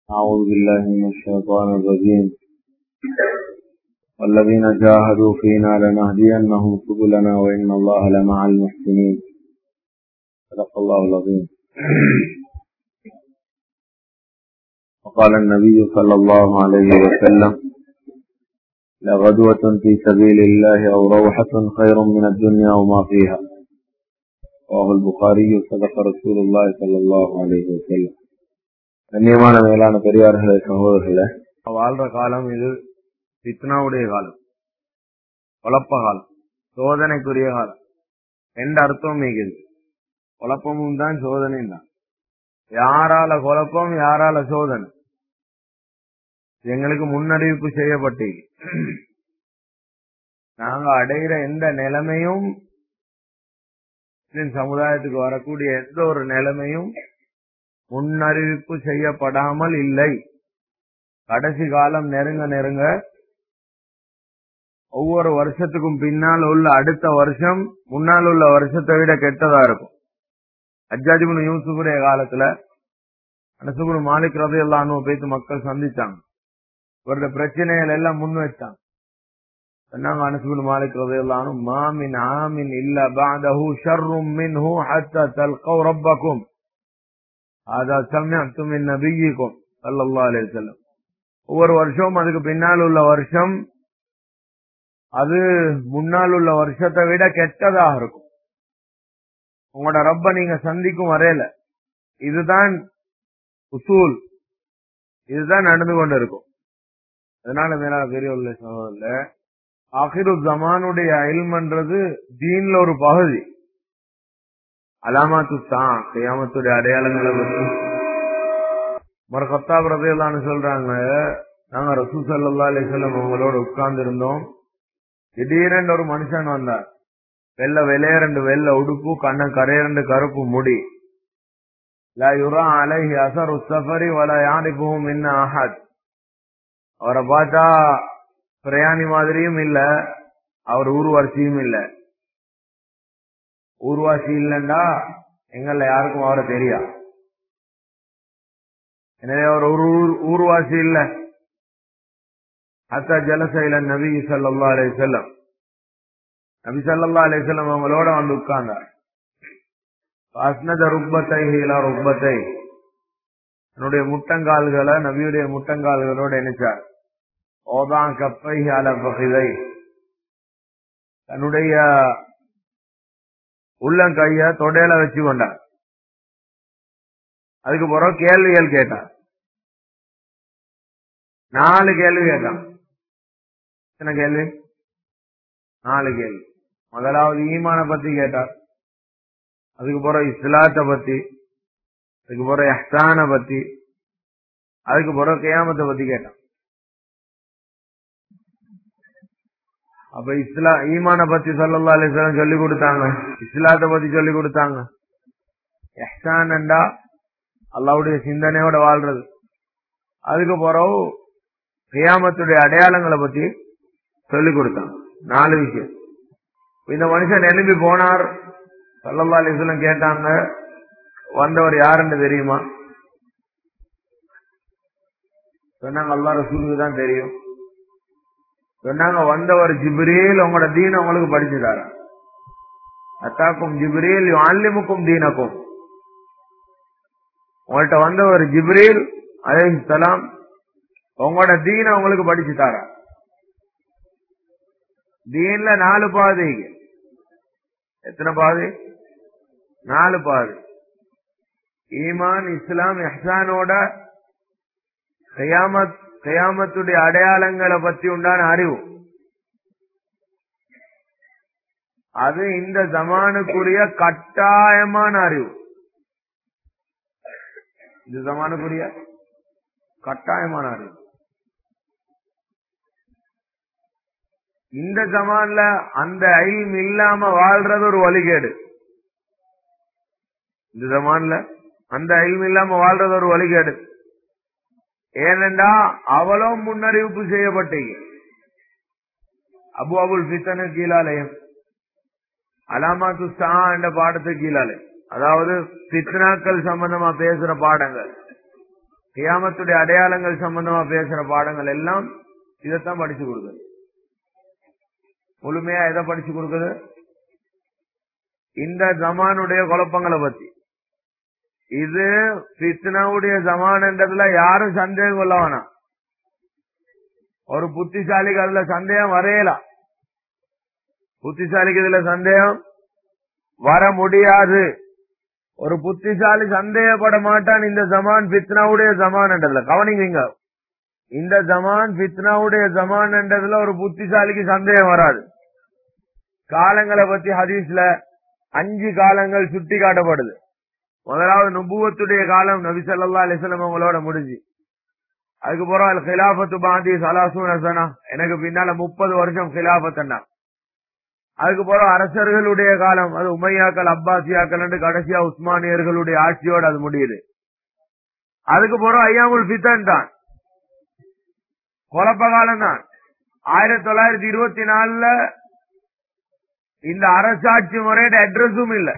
أعوذ بالله من الشيطان الرجيم والذين جاهدوا فينا لنهدينهم سبلنا وإن الله لمع المحسنين صدق الله العظيم وقال النبي صلى الله عليه وسلم لغدوة في سبيل الله أو روحة خير من الدنيا وما فيها رواه البخاري صدق رسول الله صلى الله عليه وسلم கண்ணியமான மேலான பெரியார்களே சகோதரர்களே வாழ்ற காலம் இது பித்னாவுடைய காலம் குழப்ப காலம் சோதனைக்குரிய காலம் ரெண்டு அர்த்தம் மிகுது குழப்பமும் தான் சோதனையும் தான் யாரால குழப்பம் யாரால சோதனை எங்களுக்கு முன்னறிவிப்பு செய்யப்பட்டு நாங்க அடைகிற எந்த நிலைமையும் சமுதாயத்துக்கு வரக்கூடிய எந்த ஒரு நிலைமையும் முன்னறிவிப்பு செய்யப்படாமல் இல்லை கடைசி காலம் நெருங்க நெருங்க ஒவ்வொரு வருஷத்துக்கும் பின்னால் உள்ள அடுத்த வருஷம் முன்னால் உள்ள வருஷத்தை விட கெட்டதா இருக்கும் அஜாஜிபுன் யூசுஃபுடைய காலத்துல அனசுபுன் மாலிக் ரவி எல்லாம் போயிட்டு மக்கள் சந்திச்சாங்க இவருடைய பிரச்சனைகள் எல்லாம் முன் வச்சாங்க சொன்னாங்க அனசுபுன் மாலிக் ரவி எல்லாம் மாமின் ஆமின் இல்ல பாதஹு ஷர்ரும் மின்ஹு ஹத்தா தல்கௌ ரப்பக்கும் அதா சமயத்தும் மின் நபியிக்கும் சல்லல்லாஹு அலைஹி வஸல்லம் ஒவ்வொரு வருஷம் அதுக்கு பின்னால் உள்ள வருஷம் அது முன்னால் உள்ள வருஷத்தை விட கெட்டதாக இருக்கும் உங்களோட ரப்ப நீங்க சந்திக்கும் வரையில இதுதான் உசூல் இதுதான் நடந்து கொண்டு இருக்கும் அதனால மேலான பெரிய உள்ள சகோதரில் ஆகிரு ஜமானுடைய அயல்மன்றது தீன்ல ஒரு பகுதி அலாமாத்து தான் கையாமத்துடைய அடையாளங்களை பற்றி மறு கத்தாப் ரதையெல்லாம் சொல்றாங்க நாங்க ரசூ சல்லா அலிசல்லம் அவங்களோட உட்கார்ந்து இருந்தோம் திடீரென்று ஒரு மனுஷன் வந்தார் வெள்ள வெள்ளைய ரெண்டு வெள்ள உடுப்பு கண்ணன் கரையரண்டு கருப்பு முடி லா யுரா அலைஹி அசர் உஸ்தபரி வல யாரிப்பும் இன்ன அஹத் அவரை பார்த்தா பிரயாணி மாதிரியும் இல்ல அவர் ஊர்வாசியும் இல்ல ஊர்வாசி இல்லண்டா எங்கள்ல யாருக்கும் அவரை தெரியா எனவே அவர் ஒரு ஊர்வாசி இல்ல அத்தா ஜலசைல நபி சல்லா அலை செல்லம் நபி சல்லா அலை செல்லம் அவங்களோட வந்து உட்கார்ந்தார் அஸ்னத ருப்பத்தை ஹீலா ருப்பத்தை என்னுடைய முட்டங்கால்களை நபியுடைய முட்டங்கால்களோட இணைச்சார் ஓதான் கப்பை அல பகிதை தன்னுடைய உள்ளங்கைய தொடையில வச்சு கொண்டார் அதுக்கு பிறகு கேள்விகள் கேட்டார் நாலு கேள்வி கேட்டான் எத்தனை கேள்வி நாலு கேள்வி முதலாவது ஈமான பத்தி கேட்டார் அதுக்கு பிறகு இஸ்லாத்தை பத்தி அதுக்கு பிறகு எஹ்சான பத்தி அதுக்கு பிறகு கியாமத்தை பத்தி கேட்டான் அப்ப இஸ்லா ஈமான பத்தி சொல்லல்லா அலிஸ்லாம் சொல்லி கொடுத்தாங்க இஸ்லாத்தை பத்தி சொல்லி கொடுத்தாங்க எஹ்சான்டா அல்லாவுடைய சிந்தனையோட வாழ்றது அதுக்கு பிறகு கியாமத்துடைய அடையாளங்களை பத்தி சொல்லி கொடுத்தாங்க நாலு விஷயம் இந்த மனுஷன் எழுப்பி போனார் சல்லல்லா அலிஸ்லாம் கேட்டாங்க வந்தவர் யாருன்னு தெரியுமா சொன்னாங்க அல்லா ரசூலுக்கு தான் தெரியும் சொன்னாங்க வந்தவர் ஜிப்ரீல் உங்களோட தீன உங்களுக்கு படிச்சுட்டார அத்தாக்கும் ஜிப்ரீல் அல்லிமுக்கும் தீனக்கும் உங்கள்கிட்ட வந்தவர் ஜிப்ரீல் அலே சலாம் உங்களோட தீன உங்களுக்கு படிச்சுட்டார தீன்ல நாலு பாதை எத்தனை பாதை நாலு பாதை ஈமான் இஸ்லாம் எஹ்சானோட கயாமத் கயாமத்துடைய அடையாளங்களை பத்தி உண்டான அறிவு அது இந்த ஜமானுக்குரிய கட்டாயமான அறிவு இந்த ஜமானுக்குரிய கட்டாயமான அறிவு இந்த ஜமான்ல அந்த ஐம் இல்லாம வாழ்றது ஒரு வழிகேடு இந்த ஜமான்ல அந்த ஐம் இல்லாம வாழ்றது ஒரு வழிகேடு ஏனென்றா அவளும் முன்னறிவிப்பு செய்யப்பட்டீங்க அபு அபுல் பித்தனு கீழாலயம் அலாமாத்து சா என்ற பாடத்துக்கு கீழாலே அதாவது பித்னாக்கள் சம்பந்தமா பேசுற பாடங்கள் கியாமத்துடைய அடையாளங்கள் சம்பந்தமா பேசுற பாடங்கள் எல்லாம் இதைத்தான் படிச்சு கொடுக்குது முழுமையா எதை படிச்சு கொடுக்குது இந்த ஜமானுடைய குழப்பங்களை பத்தி இது பித்னாவுடைய ஜமான்ன்றதுல யாரும் சந்தேகம் கொள்ள வேணாம் ஒரு புத்திசாலிக்கு அதுல சந்தேகம் வரையலாம் புத்திசாலிக்கு இதுல சந்தேகம் வர முடியாது ஒரு புத்திசாலி சந்தேகப்பட மாட்டான் இந்த ஜமான் பித்னாவுடைய ஜமான்ன்றதுல கவனிங்க இந்த ஜமான் பித்னாவுடைய ஜமான்ன்றதுல ஒரு புத்திசாலிக்கு சந்தேகம் வராது காலங்களை பத்தி ஹதீஸ்ல அஞ்சு காலங்கள் சுட்டி காட்டப்படுது முதலாவது நுபுவத்துடைய காலம் நபி ஸல்லல்லாஹு அலைஹி வஸல்லம் அவங்களோட முடிஞ்சு அதுக்கு பிறகு கிலாபத்து பாந்தி சலாசூன சனா எனக்கு பின்னால முப்பது வருஷம் கிலாபத்தன்னா அதுக்கு பிறகு அரசர்களுடைய காலம் அது உமையாக்கள் அப்பாசியாக்கள் கடைசியா உஸ்மானியர்களுடைய ஆட்சியோடு அது முடியுது அதுக்கு பிறகு ஐயாமுல் பித்தன் தான் குழப்ப காலம் தான் ஆயிரத்தி தொள்ளாயிரத்தி இருபத்தி நாலுல இந்த அரசாட்சி முறையோட அட்ரஸும் இல்ல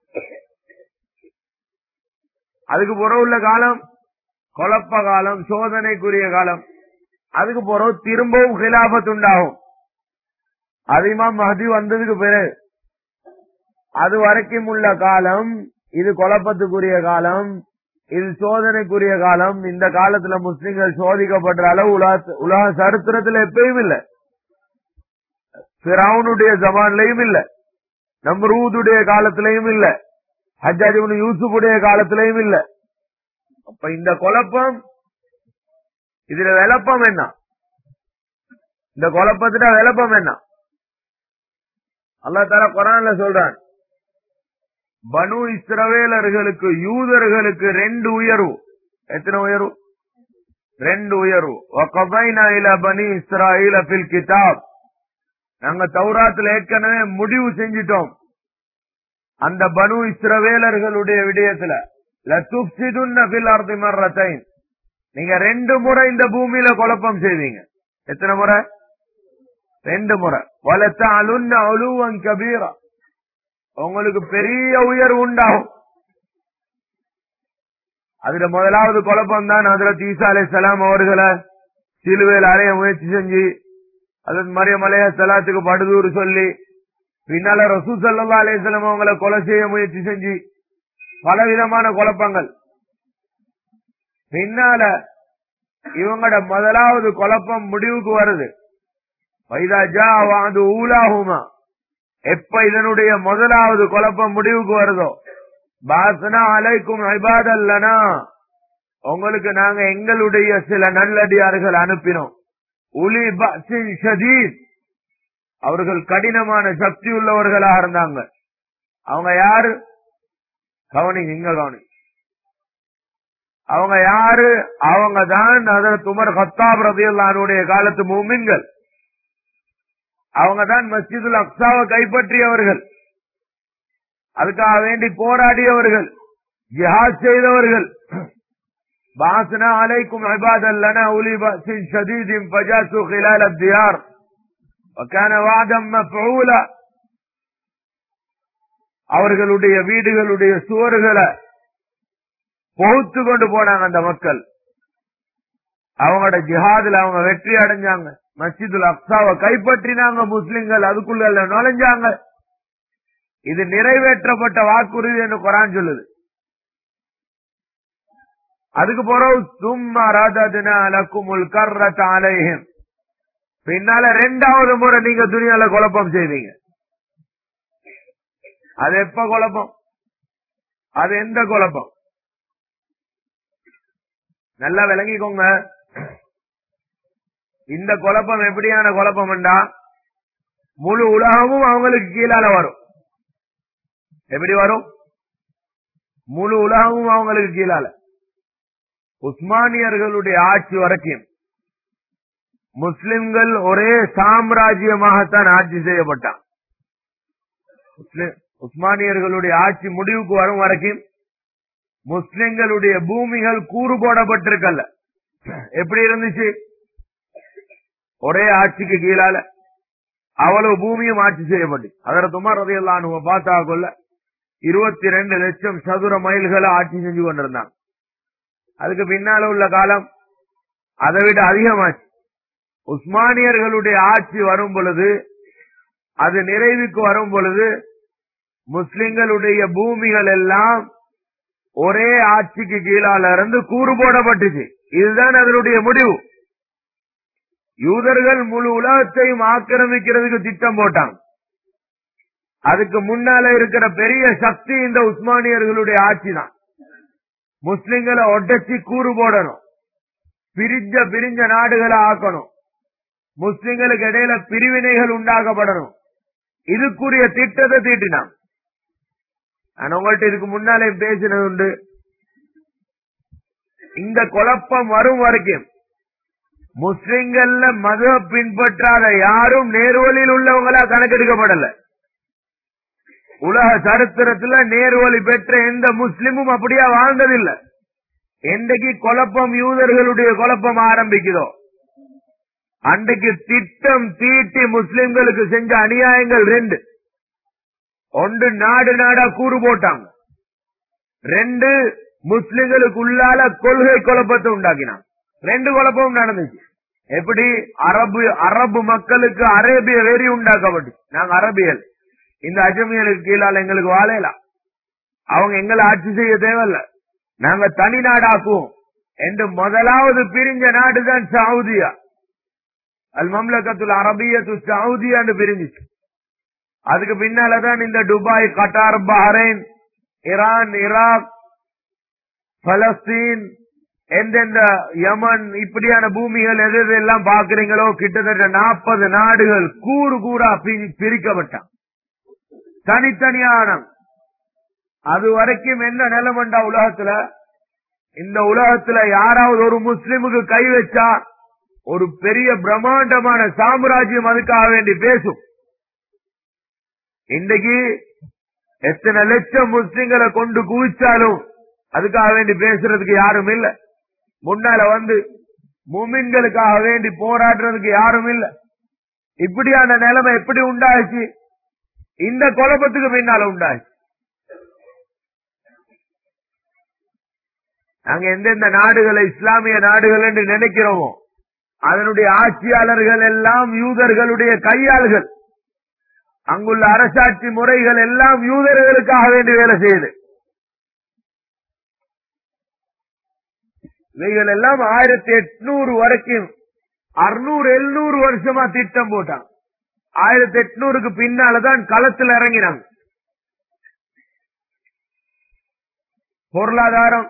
அதுக்கு பிறகு உள்ள காலம் குழப்ப காலம் சோதனைக்குரிய காலம் அதுக்கு பிறகு திரும்பவும் கிலாபத் உண்டாகும் அதிகமா மஹதி வந்ததுக்கு பிறகு அது வரைக்கும் உள்ள காலம் இது குழப்பத்துக்குரிய காலம் இது சோதனைக்குரிய காலம் இந்த காலத்துல முஸ்லிம்கள் சோதிக்கப்படுற அளவு உலக உலக சரித்திரத்துல எப்பயும் இல்ல பிராவுனுடைய ஜமான்லயும் இல்ல நம்ரூதுடைய காலத்திலையும் இல்ல ஹஜாஜிபுன் யூசுஃபுடைய காலத்திலையும் இல்ல அப்ப இந்த குழப்பம் இதுல விளப்பம் என்ன இந்த குழப்பத்துல விளப்பம் என்ன அல்லா தால குரான்ல சொல்றான் பனு இஸ்ரவேலர்களுக்கு யூதர்களுக்கு ரெண்டு உயர்வு எத்தனை உயர்வு ரெண்டு உயர்வு وَقَضَيْنَا إِلَى بَنِي إِسْرَائِيلَ فِي الْكِتَابِ நாங்க தௌராத்துல ஏற்கனவே முடிவு செஞ்சிட்டோம் அந்த பனு இஸ்ரவேலர்களுடைய விடயத்துல லத்துப்சிதுன்ன ஃபில் அர்தி மர்ரத்தைன் நீங்க ரெண்டு முறை இந்த பூமியில குழப்பம் செய்வீங்க எத்தனை முறை ரெண்டு முறை வலத்தாலுன்ன அலுவன் கபீரா உங்களுக்கு பெரிய உயர்வு உண்டாகும் அதுல முதலாவது குழப்பம் தான் அதுல தீசா அலை சலாம் அவர்களை சிலுவையில் அறைய முயற்சி செஞ்சு அதன் மரியம் அலைய சலாத்துக்கு படுதூர் சொல்லி பின்னால ரசூ சல்லா அலையம் அவங்களை கொலை செய்ய முயற்சி செஞ்சு பலவிதமான குழப்பங்கள் பின்னால இவங்களோட முதலாவது குழப்பம் முடிவுக்கு வருது வைதா ஜா வாது ஊலாகுமா எப்ப இதனுடைய முதலாவது குழப்பம் முடிவுக்கு வருதோ பாசனா அலைக்கும் ஐபாதல்லனா உங்களுக்கு நாங்க எங்களுடைய சில நல்லடியார்கள் அனுப்பினோம் உலி பசின் ஷதீத் அவர்கள் கடினமான சக்தி உள்ளவர்களாக இருந்தாங்க அவங்க யாரு கவனி இங்க கவனி அவங்க யாரு அவங்க தான் அதற்கு உமர் ஹத்தாப் ரதியுல்லானுடைய காலத்து மூமின்கள் அவங்க தான் மஸ்ஜிதுல் அக்சாவை கைப்பற்றியவர்கள் அதுக்காக வேண்டி போராடியவர்கள் ஜிஹாத் செய்தவர்கள் பாசனா அலைக்கும் ஐபாதல்லனா உலி பாசின் ஷதீதின் பஜாசு خلال الديار وكان وعدا مفعولا அவர்களுடைய வீடுகளுடைய சுவர்களை பொகுத்து கொண்டு போனாங்க அந்த மக்கள் அவங்களோட ஜிஹாதுல அவங்க வெற்றி அடைஞ்சாங்க மஸ்ஜிதுல் அக்சாவை கைப்பற்றினாங்க முஸ்லிம்கள் அதுக்குள்ள நுழைஞ்சாங்க இது நிறைவேற்றப்பட்ட வாக்குறுதி என்று குரான் சொல்லுது அதுக்கு பிறகு சும்மா ராஜாதினா அலக்குமுல் கர்ரத் அலைஹிம் பின்னால ரெண்டாவது முறை நீங்க துணியால குழப்பம் செய்வீங்க அது எப்ப குழப்பம் அது எந்த குழப்பம் நல்லா விளங்கிக்கோங்க இந்த குழப்பம் எப்படியான குழப்பம்டா முழு உலகமும் அவங்களுக்கு கீழால வரும் எப்படி வரும் முழு உலகமும் அவங்களுக்கு கீழால உஸ்மானியர்களுடைய ஆட்சி வரைக்கும் முஸ்லிம்கள் ஒரே சாம்ராஜ்யமாகத்தான் ஆட்சி செய்யப்பட்டான் உஸ்மானியர்களுடைய ஆட்சி முடிவுக்கு வரும் வரைக்கும் முஸ்லிம்களுடைய பூமிகள் கூறு போடப்பட்டிருக்கல்ல எப்படி இருந்துச்சு ஒரே ஆட்சிக்கு கீழால அவ்வளவு பூமியும் ஆட்சி செய்யப்பட்டு அதற்கு துமார் ரதையெல்லாம் பார்த்தா கொள்ள இருபத்தி ரெண்டு லட்சம் சதுர மைல்களை ஆட்சி செஞ்சு கொண்டிருந்தாங்க அதுக்கு பின்னால உள்ள காலம் அதை விட அதிகமாச்சு உஸ்மானியர்களுடைய ஆட்சி வரும் பொழுது அது நிறைவுக்கு வரும் பொழுது முஸ்லிம்களுடைய பூமிகள் எல்லாம் ஒரே ஆட்சிக்கு கீழால இருந்து கூறு போடப்பட்டுச்சு இதுதான் அதனுடைய முடிவு யூதர்கள் முழு உலகத்தையும் ஆக்கிரமிக்கிறதுக்கு திட்டம் போட்டாங்க அதுக்கு முன்னால இருக்கிற பெரிய சக்தி இந்த உஸ்மானியர்களுடைய ஆட்சி தான் முஸ்லிம்களை ஒட்டச்சி கூறு போடணும் பிரிஞ்ச பிரிஞ்ச நாடுகளை ஆக்கணும் முஸ்லிம்களுக்கு இடையில பிரிவினைகள் உண்டாக்கப்படணும் இதுக்குரிய திட்டத்தை தீட்டினான் நான் உங்கள்ட்ட இதுக்கு முன்னாலே பேசினது உண்டு இந்த குழப்பம் வரும் வரைக்கும் முஸ்லிம்கள்ல மத பின்பற்றாத யாரும் நேர்வழியில் உள்ளவங்களா கணக்கெடுக்கப்படல உலக சரித்திரத்துல நேர்வழி பெற்ற எந்த முஸ்லிமும் அப்படியா வாழ்ந்ததில்லை என்றைக்கு குழப்பம் யூதர்களுடைய குழப்பம் ஆரம்பிக்குதோ அன்றைக்கு திட்டம் தீட்டி முஸ்லிம்களுக்கு செஞ்ச அநியாயங்கள் ரெண்டு ஒன்று நாடு நாடா கூறு போட்டாங்க ரெண்டு முஸ்லிம்களுக்கு உள்ளால கொள்கை குழப்பத்தை உண்டாக்கினாங்க ரெண்டு குழப்பமும் நடந்துச்சு எப்படி அரபு அரபு மக்களுக்கு அரேபிய வெறி உண்டாக்கப்பட்டு நாங்க அரபியல் இந்த அஜமியலுக்கு கீழால எங்களுக்கு வாழையலாம் அவங்க எங்களை ஆட்சி செய்ய தேவையில்ல நாங்க தனி நாடாக்குவோம் என்று முதலாவது பிரிஞ்ச நாடுதான் சவுதியா அல் மம்லக்கத்துல அரபியத்து சவுதியான்னு பிரிஞ்சிச்சு அதுக்கு பின்னாலதான் இந்த Dubai Qatar Bahrain Iran Iraq Palestine எந்தெந்த யமன் இப்படியான பூமிகள் எது எது எல்லாம் பாக்குறீங்களோ கிட்டத்தட்ட நாற்பது நாடுகள் கூறு கூறா பி- பிரிக்கப்பட்டான் தனித்தனியான அது வரைக்கும் என்ன நிலைமண்டா உலகத்துல இந்த உலகத்துல யாராவது ஒரு முஸ்லிமுக்கு கை வச்சா ஒரு பெரிய பிரம்மாண்டமான சாம்ராஜ்யம் அதுக்காக வேண்டி பேசும் இன்றைக்கு எத்தனை லட்சம் முஸ்லிம்களை கொண்டு குவிச்சாலும் அதுக்காக வேண்டி பேசுறதுக்கு யாரும் இல்ல முன்னால வந்து முமின்களுக்காக வேண்டி போராடுறதுக்கு யாரும் இல்ல இப்படியான நிலைமை எப்படி உண்டாச்சு இந்த குழப்பத்துக்கு பின்னால உண்டாச்சு நாங்க எந்தெந்த நாடுகளை இஸ்லாமிய நாடுகள் என்று நினைக்கிறோமோ அதனுடைய ஆட்சியாளர்கள் எல்லாம் யூதர்களுடைய கையாள்கள் அங்குள்ள அரசாட்சி முறைகள் எல்லாம் யூதர்களுக்காக வேண்டி வேலை செய்யுது இவைகள் எல்லாம் ஆயிரத்தி எட்நூறு வரைக்கும் அறுநூறு எழுநூறு வருஷமா திட்டம் போட்டாங்க ஆயிரத்தி எட்நூறுக்கு பின்னாலதான் களத்தில் இறங்கினாங்க பொருளாதாரம்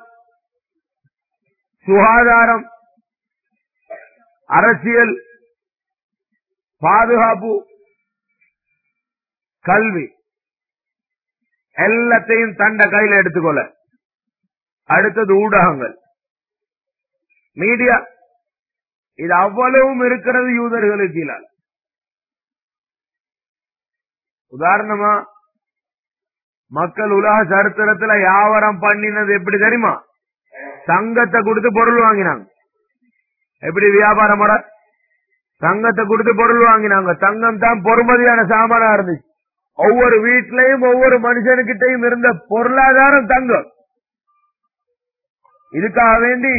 சுகாதாரம் அரசியல் பாதுகாப்பு கல்வி எல்லாத்தையும் தண்ட கையில எடுத்துக்கொள்ள அடுத்தது ஊடகங்கள் மீடியா இது அவ்வளவும் இருக்கிறது யூதர்களுக்கு கீழால உதாரணமா மக்கள் உலக சரித்திரத்துல வியாபாரம் பண்ணினது எப்படி தெரியுமா தங்கத்தை கொடுத்து பொருள் வாங்கினாங்க எப்படி வியாபாரம் முறை தங்கத்தை கொடுத்து பொருள் வாங்கினாங்க தங்கம் தான் பொறுமதியான சாமானா இருந்துச்சு ஒவ்வொரு வீட்லயும் ஒவ்வொரு மனுஷனுக்கிட்டையும் இருந்த பொருளாதாரம் தங்கம் இதுக்காக வேண்டி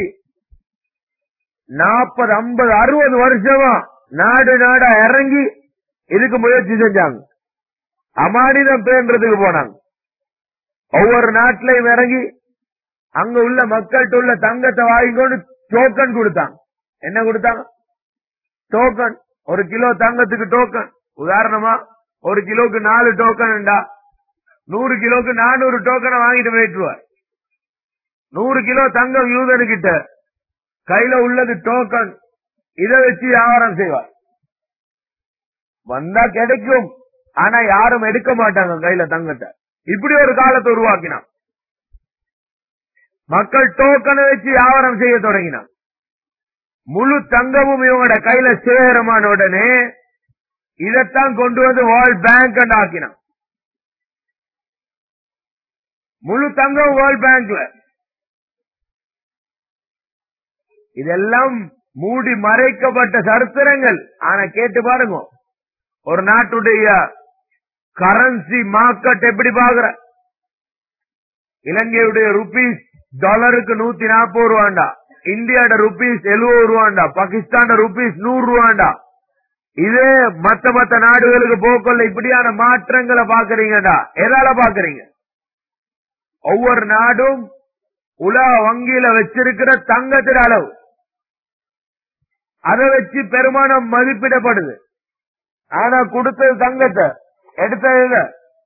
நாற்பது ஐம்பது அறுபது வருஷமா நாடு நாடா இறங்கி இதுக்கு முயற்சி செஞ்சாங்க அமானிதம் பேன்றதுக்கு போனாங்க ஒவ்வொரு நாட்டிலையும் இறங்கி அங்க உள்ள மக்கள்கிட்ட உள்ள தங்கத்தை வாங்கிக்கொண்டு டோக்கன் கொடுத்தாங்க என்ன கொடுத்தாங்க டோக்கன் ஒரு கிலோ தங்கத்துக்கு டோக்கன் உதாரணமா ஒரு கிலோக்கு நாலு டோக்கன் நூறு கிலோக்கு நானூறு டோக்கனை வாங்கிட்டு போயிட்டுருவார் நூறு கிலோ தங்கம் யூதனுக்கிட்ட கையில உள்ளது டோக்கன் இதை வச்சு வியாபாரம் செய்வார் வந்தா கிடைக்கும் ஆனா யாரும் எடுக்க மாட்டாங்க கையில தங்கத்தை இப்படி ஒரு காலத்தை உருவாக்கினான் மக்கள் டோக்கனை வச்சு வியாபாரம் செய்ய தொடங்கினான் முழு தங்கமும் இவங்களோட கையில சேகரமான உடனே இதைத்தான் கொண்டு வந்து வேர்ல்ட் பேங்க் ஆக்கினான் முழு தங்கம் வேர்ல்ட் பேங்க்ல இதெல்லாம் மூடி மறைக்கப்பட்ட சரித்திரங்கள் ஆனா கேட்டு பாருங்க ஒரு நாட்டுடைய கரன்சி மார்க்கெட் எப்படி பாக்குற இலங்கையுடைய ருபீஸ் டாலருக்கு நூத்தி நாற்பது ரூபாண்டா இந்தியாட ருபீஸ் எழுபது ரூபாண்டா பாகிஸ்தான் ருபீஸ் நூறு ரூபாண்டா இதே மத்த மத்த நாடுகளுக்கு போக்கொள்ள இப்படியான மாற்றங்களை பாக்குறீங்கடா எதால பாக்குறீங்க ஒவ்வொரு நாடும் உலக வங்கியில வச்சிருக்கிற தங்கத்தின் அளவு அதை வச்சு பெருமானம் மதிப்பிடப்படுது ஆனா கொடுத்தது தங்கத்தை எடுத்தது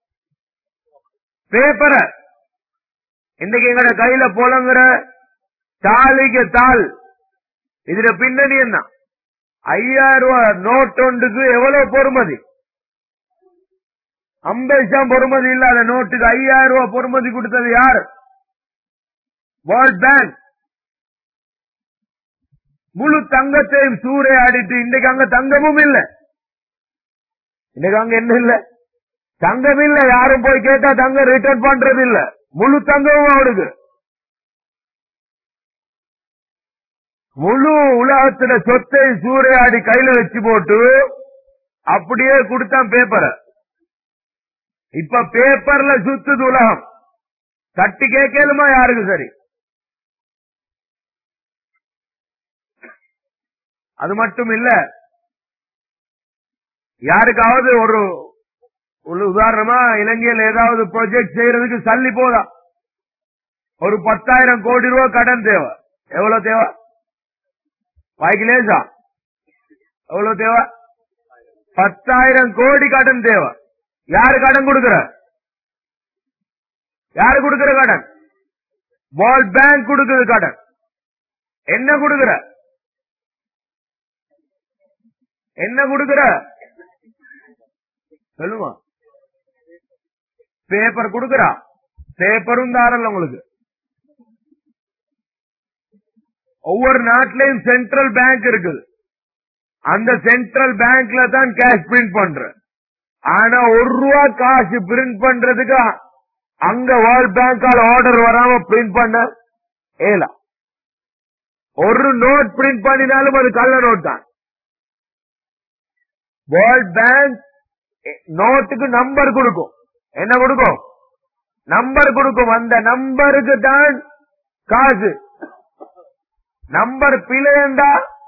பேப்பரை இன்னைக்கு எங்கட கையில புலங்குற தாளிக்கு தாள் இதுல பின்னணி என்ன ஐயாயிரம் ரூபாய் நோட் ஒன்றுக்கு எவ்வளவு பொறுமதி ஐம்பது பொறுமதி இல்லாத நோட்டுக்கு ஐயாயிரம் ரூபாய் பொறுமதி கொடுத்தது யார் வேர்ல்ட் பேங்க் முழு தங்கத்தையும் சூறையாடிட்டு இன்னைக்கு அங்க தங்கமும் இல்ல இன்னைக்கு அங்க என்ன இல்ல தங்கம் இல்ல யாரும் போய் கேட்டா தங்கம் ரிட்டர்ன் பண்றது இல்ல முழு தங்கமும் அவருக்கு முழு உலகத்துல சொத்தை சூறையாடி கையில வச்சு போட்டு அப்படியே கொடுத்தான் பேப்பரை இப்ப பேப்பர்ல சுத்துது உலகம் தட்டி கேட்கலுமா யாருக்கு சரி அது மட்டும் இல்ல யாருக்காவது ஒரு ஒரு உதாரணமா இலங்கையில் ஏதாவது ப்ராஜெக்ட் செய்யறதுக்கு சல்லி போதா ஒரு பத்தாயிரம் கோடி ரூபாய் கடன் தேவை எவ்வளவு தேவை வாய்க்கிலேசா எவ்வளவு தேவை பத்தாயிரம் கோடி கடன் தேவை யாரு கடன் கொடுக்கிற யாரு கொடுக்கிற கடன் வேர்ல்ட் பேங்க் கொடுக்குது கடன் என்ன கொடுக்கிற என்ன கொடுக்கிற சொல்லுமா பேப்பர் கொடுக்கறா பேப்பரும் தாரல உங்களுக்கு ஒவ்வொரு நாட்டிலையும் சென்ட்ரல் பேங்க் இருக்குது அந்த சென்ட்ரல் பேங்க்ல தான் கேஷ் பிரிண்ட் பண்ற ஆனா ஒரு ரூபா காசு பிரிண்ட் பண்றதுக்கு அங்க வேர்ல்ட் பேங்கால ஆர்டர் வராம பிரிண்ட் பண்ண ஏலா ஒரு நோட் பிரிண்ட் பண்ணினாலும் அது கள்ள நோட் தான் வேர்ல்ட் பேங்க் நோட்டுக்கு நம்பர் கொடுக்கும் என்ன கொடுக்கும் நம்பர் கொடுக்கும் அந்த நம்பருக்கு தான் காசு நம்பர் பிழையண்டா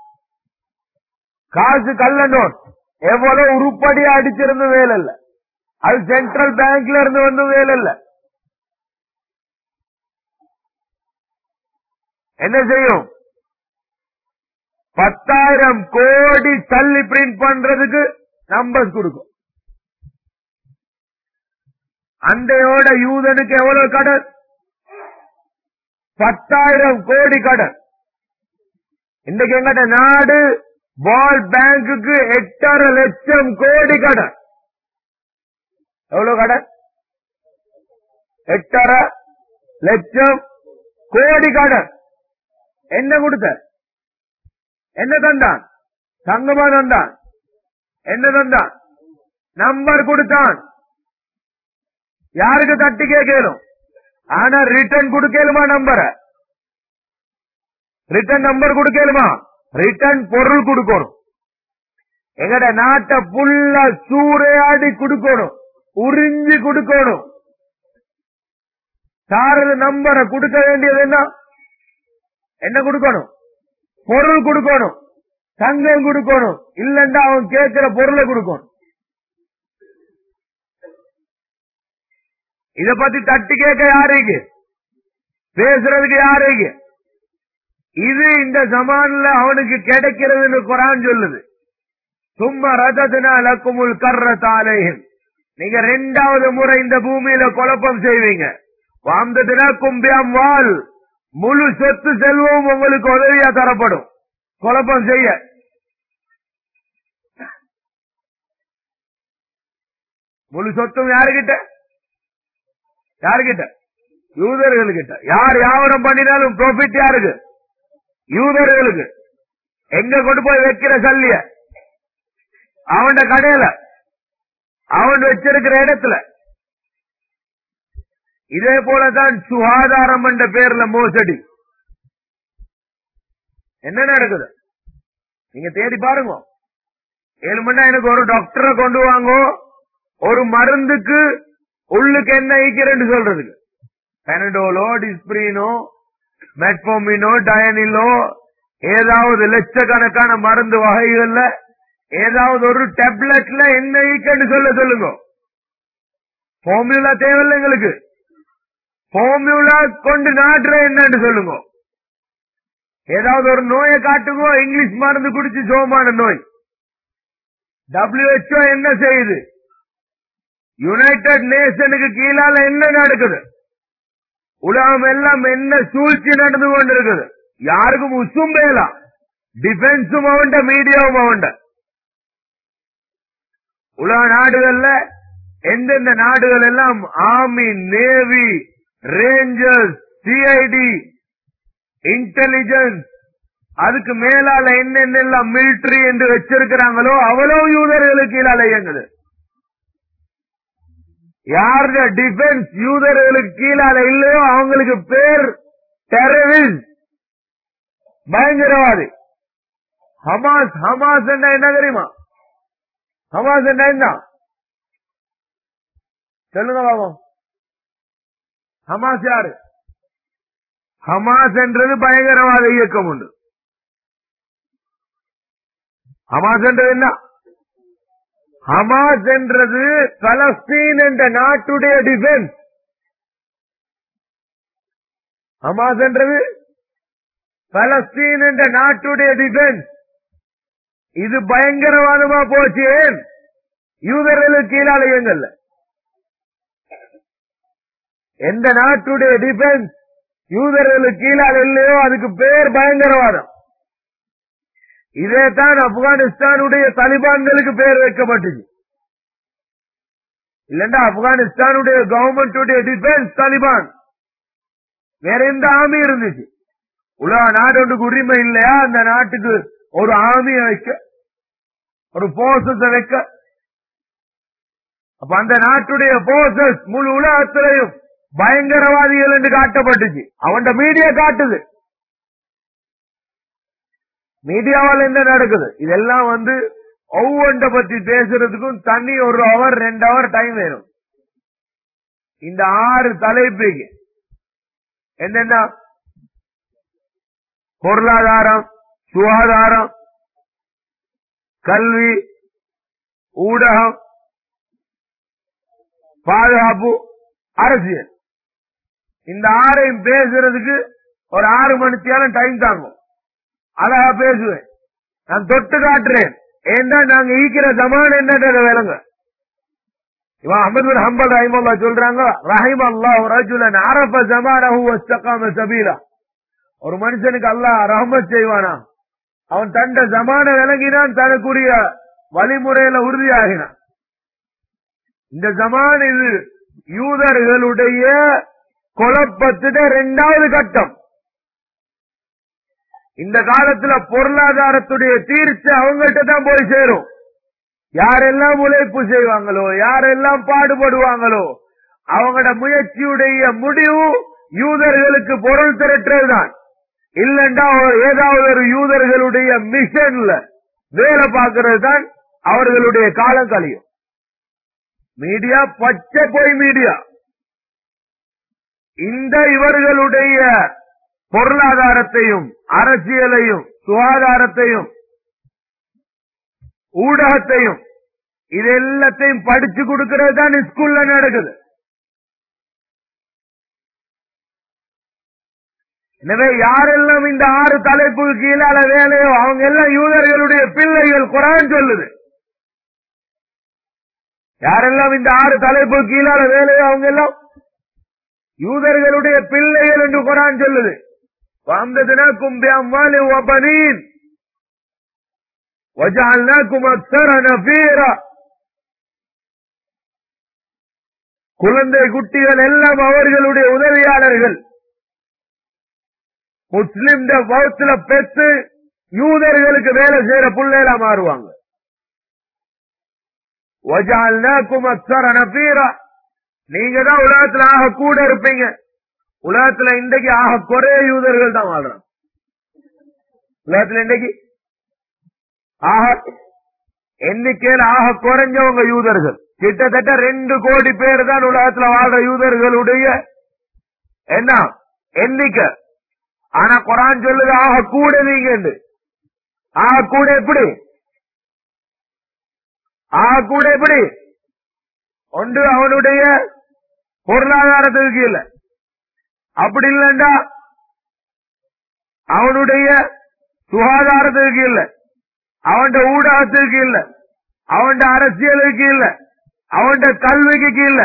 காசு கள்ள நோட் எவ்வளவு உருப்படியா அடிச்சிருந்து வேலை இல்ல அது சென்ட்ரல் பேங்க்ல இருந்து வந்து வேலை இல்ல என்ன செய்யும் பத்தாயிரம் கோடி தள்ளி பிரிண்ட் பண்றதுக்கு நம்பர்ஸ் கொடுக்கும் அண்டையோட யூதனுக்கு எவ்வளவு கடன் பத்தாயிரம் கோடி கடன் இன்றைக்கு எங்கட நாடு வேர்ல்ட் பேங்குக்கு எட்டரை லட்சம் கோடி கடன் எவ்வளவு கடன் எட்டரை லட்சம் கோடி கடன் என்ன கொடுத்த என்ன தந்தான் தங்கமா தந்தான் என்ன தந்தான் நம்பர் கொடுத்தான் யாருக்கு தட்டி கேட்கலும் ஆனா ரிட்டர்ன் கொடுக்கலுமா நம்பரை ரிட்டர்ன் நம்பர் கொடுக்கலுமா ரிட்டர்ன் பொருள் கொடுக்கணும் எங்கட நாட்டை புல்ல சூறையாடி கொடுக்கணும் உறிஞ்சி கொடுக்கணும் சாரது நம்பரை கொடுக்க வேண்டியது என்ன என்ன கொடுக்கணும் பொருள் கொடுக்கணும் தங்கம் கொடுக்கணும் இல்லன்னா அவன் கேட்கிற பொருளை கொடுக்கணும் இத பத்தி தட்டி கேட்க யாருக்கு பேசுறதுக்கு யாருக்கு இது இந்த ஜமான்ல அவனுக்கு கிடைக்கிறதுன்னு குரான் சொல்லுது சும்மா ரதத்தினா லக்குமுல் கர்ற தாலேயும் நீங்க ரெண்டாவது முறை இந்த பூமியில குழப்பம் செய்வீங்க வாந்ததினா கும்பியாம் வால் முழு சொத்து செல்வம் உங்களுக்கு உதவியா தரப்படும் குழப்பம் செய்ய முழு சொத்தும் யாருகிட்ட யாருகிட்ட யூதர்கள்கிட்ட யார் வியாபாரம் பண்ணினாலும் ப்ராஃபிட் யாருக்கு யூதர்களுக்கு எங்க கொண்டு போய் வைக்கிற சல்லிய அவன் கடையில அவன் வச்சிருக்கிற இடத்துல இதே போலதான் சுகாதாரம் என்ற பேர்ல மோசடி என்ன நடக்குது நீங்க தேடி பாருங்க ஏழு மணி நேரம் எனக்கு ஒரு டாக்டரை கொண்டு வாங்க ஒரு மருந்துக்கு உள்ளுக்கு என்ன ஈக்கிறேன்னு சொல்றதுக்கு பெனடோலோ டிஸ்பிரினோ மெட்போமினோ டயனிலோ ஏதாவது லட்சக்கணக்கான மருந்து வகைகள்ல ஏதாவது ஒரு டேப்லெட்ல என்ன ஈக்கன்னு சொல்ல சொல்லுங்க ஃபார்முலா தேவையில்லை எங்களுக்கு ஃபார்முலா கொண்டு நாட்டுற என்னன்னு சொல்லுங்க ஏதாவது ஒரு நோயை காட்டுங்க இங்கிலீஷ் மருந்து குடிச்சு சோமான நோய் WHO என்ன செய்யுது யுனைடெட் நேஷனுக்கு கீழால என்ன நடக்குது உலகம் எல்லாம் என்ன சூழ்ச்சி நடந்து கொண்டிருக்குது யாருக்கும் உசும் பேலாம் டிஃபென்ஸும் அவண்ட மீடியாவும் அவண்ட உலக நாடுகள்ல எந்தெந்த நாடுகள் எல்லாம் army navy rangers CID intelligence அதுக்கு மேலால என்னென்னலாம் மிலிட்டரி என்று வச்சிருக்கிறாங்களோ அவ்வளவு யூதர்களுக்கு கீழால இயங்குது யாருடைய டிஃபென்ஸ் யூதர்களுக்கு கீழால இல்லையோ அவங்களுக்கு பேர் டெரரிஸ்ட் பயங்கரவாதி ஹமாஸ் ஹமாஸ் என்ன தெரியுமா ஹமாஸ் என்ன சொல்லுங்க பாபம் ஹமாஸ் யாரு ஹமாஸ் என்றது பயங்கரவாத இயக்கம் உண்டு ஹமாஸ் என்றது என்ன ஹமாஸ் என்றது பலஸ்தீன் என்ற நாட்டுடைய டிஃபென்ஸ் ஹமாஸ் என்றது பலஸ்தீன் என்ற நாட்டுடைய டிஃபென்ஸ் இது பயங்கரவாதமா போச்சு ஏன் யூதர்களுக்கு கீழாலயங்கள்ல எந்த நாட்டுடைய டிஃபென்ஸ் யூதர்களுக்கு கீழால் இல்லையோ அதுக்கு பேர் பயங்கரவாதம் இதே தான் ஆப்கானிஸ்தானுடைய தலிபான்களுக்கு பேர் வைக்கப்பட்டுச்சு இல்லண்டா ஆப்கானிஸ்தானுடைய கவர்மெண்டுடைய டிஃபென்ஸ் தலிபான் வேற எந்த ஆமி இருந்துச்சு உலக நாடு உரிமை இல்லையா அந்த நாட்டுக்கு ஒரு ஆமிய வைக்க ஒரு போர்சஸ் வைக்க அப்ப அந்த நாட்டுடைய போர்சஸ் முழு உலகத்திலையும் பயங்கரவாதிகள் என்று காட்டப்பட்டுச்சு அவன் மீடியா காட்டுது மீடியாவால் என்ன நடக்குது இதெல்லாம் வந்து ஒவ்வொன்றை பத்தி பேசுறதுக்கும் தண்ணி ஒரு ஹவர் ரெண்டு ஹவர் டைம் வேணும் இந்த ஆறு தலைப்புக்கு என்னென்ன பொருளாதாரம் சுகாதாரம் கல்வி ஊடகம் பாதுகாப்பு அரசியல் இந்த ஆறையும் பேசுறதுக்கு ஒரு ஆறு மணித்தியாலும் டைம் தாங்கும் அழகா பேசுவேன் நான் தொட்டு காட்டுறேன் ஏன்னா நாங்க ஈக்கிற ஜமான் என்னன்றத விளங்க இவன் அஹமது பின் ஹம்பல் ரஹிமல்லா சொல்றாங்க ரஹிம் அல்லாஹ் ரஜுலன் அரப ஜமானஹு வஸ்தகாம சபீலா ஒரு மனுஷனுக்கு அல்லாஹ் ரஹமத் செய்வானா அவன் தண்ட ஜமான விளங்கினான் தனக்குரிய வழிமுறையில உறுதியாகினான் இந்த ஜமான் இது யூதர்களுடைய குழப்பத்திட இரண்டாவது கட்டம் இந்த காலத்துல பொருளாதாரத்துடைய தீர்ச்சி அவங்கள்ட்ட தான் போய் சேரும் யாரெல்லாம் உழைப்பு செய்வாங்களோ யாரெல்லாம் பாடுபடுவாங்களோ அவங்களோட முயற்சியுடைய முடிவு யூதர்களுக்கு பொருள் திரட்டுறதுதான் இல்லண்டா ஏதாவது ஒரு யூதர்களுடைய மிஷன்ல வேலை பார்க்கறது தான் அவர்களுடைய காலம் கழியும் மீடியா பச்சை போய் மீடியா இந்த இவர்களுடைய பொருளாதாரத்தையும் அரசியலையும் சுகாதாரத்தையும் ஊடகத்தையும் இது எல்லாத்தையும் படிச்சு கொடுக்கிறது தான் ஸ்கூல்ல நடக்குது எனவே யாரெல்லாம் இந்த ஆறு தலைப்புக்கு கீழால வேலையோ அவங்க எல்லாம் யூதர்களுடைய பிள்ளைகள் குரான் சொல்லுது யாரெல்லாம் இந்த ஆறு தலைப்புக்கு கீழால வேலையோ அவங்க எல்லாம் யூதர்களுடைய பிள்ளைகள் என்று குரான் சொல்லுது وأمددناكم بأموال وبنين وجعلناكم أكثر نفيرا குழந்தை குட்டிகள் எல்லாம் அவர்களுடைய உதவியாளர்கள் முஸ்லிம் வகுத்துல பெற்று யூதர்களுக்கு வேலை செய்யற பிள்ளைகளா மாறுவாங்க வஜால்னாக்கும் அக்சர நபீரா நீங்க தான் உலகத்துல ஆக கூட இருப்பீங்க உலகத்துல இன்றைக்கு ஆக குறைய யூதர்கள் தான் வாழ்றாங்க உலகத்துல இன்றைக்கு ஆக எண்ணிக்கையில் ஆக குறைஞ்சவங்க யூதர்கள் கிட்டத்தட்ட ரெண்டு கோடி பேர் தான் உலகத்துல வாழ்ற யூதர்களுடைய என்ன எண்ணிக்கை ஆனா குரான் சொல்லுது ஆக கூட நீங்க ஆக கூட எப்படி ஆக கூட எப்படி ஒன்று அவனுடைய பொருளாதாரத்துக்கு இல்ல அப்படி இல்லண்டா அவனுடைய சுகாதாரத்துக்கு இல்ல அவன் ஊடகத்துக்கு இல்ல அவன் அரசியலுக்கு இல்ல அவன் கல்விக்கு இல்ல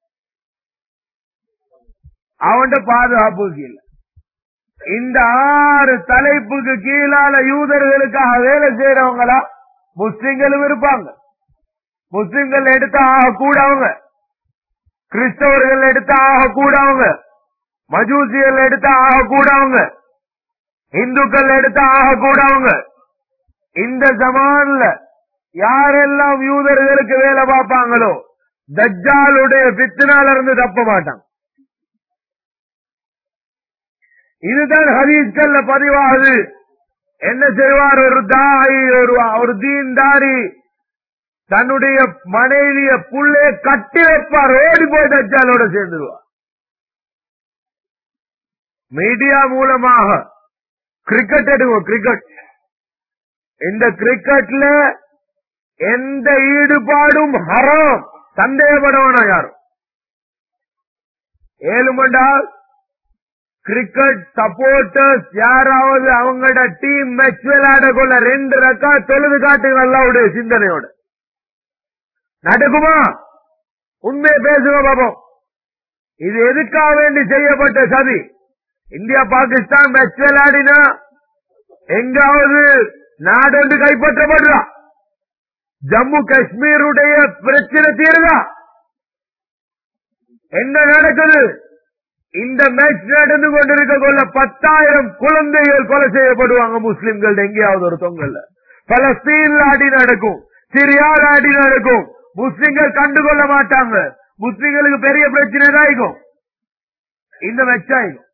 அவன் பாதுகாப்புக்கு இல்ல இந்த ஆறு தலைப்புக்கு கீழால யூதர்களுக்காக வேலை செய்யறவங்களா முஸ்லிம்களும் இருப்பாங்க முஸ்லிம்கள் எடுத்து ஆக கூடவங்க கிறிஸ்தவர்கள் எடுத்து ஆக கூடவங்க மஜூசிகள் எடுத்து ஆக கூடவங்க இந்துக்கள் எடுத்து ஆக கூடவங்க இந்த ஜமான்ல யாரெல்லாம் யூதர்களுக்கு வேலை பார்ப்பாங்களோ தஜ்ஜாலுடைய பித்தினால இருந்து தப்ப மாட்டாங்க இதுதான் ஹதீஸ்கள்ல பதிவாகுது என்ன செய்வார் ஒரு தாய் ஒரு ஒரு தீன்தாரி தன்னுடைய மனைவிய புள்ளே கட்டி வைப்பார் ஓடி போய் தஜ்ஜாலோட சேர்ந்துருவார் மீடியா மூலமாக கிரிக்கெட் எடுவோம் கிரிக்கெட் இந்த கிரிக்கெட்ல எந்த ஈடுபாடும் ஹரம் சந்தேகப்படவனா யாரும் ஏழுமண்டா கிரிக்கெட் சப்போர்டர்ஸ் யாராவது அவங்களோட டீம் மேட்ச் விளையாட கொள்ள ரெண்டு ரக்கா தொழுது காட்டுங்க அல்லாவுடைய சிந்தனையோட நடக்குமா உண்மையை பேசுங்க பாப்போம் இது எதுக்காக வேண்டி செய்யப்பட்ட சதி இந்தியா பாகிஸ்தான் மேட்ச் விளையாடினா எங்காவது நாடொன்று கைப்பற்றப்படுதா ஜம்மு காஷ்மீருடைய பிரச்சனை தீருதா என்ன நடக்குது இந்த மேட்ச் நடந்து கொண்டிருக்க கொள்ள பத்தாயிரம் குழந்தைகள் கொலை செய்யப்படுவாங்க முஸ்லிம்கள் எங்கேயாவது ஒரு தொங்கல்ல பலஸ்தீன்ல அடி நடக்கும் சிரியால அடி நடக்கும் முஸ்லிம்கள் கண்டுகொள்ள மாட்டாங்க முஸ்லிம்களுக்கு பெரிய பிரச்சனை தான் இருக்கும் இந்த மேட்ச் ஆகும்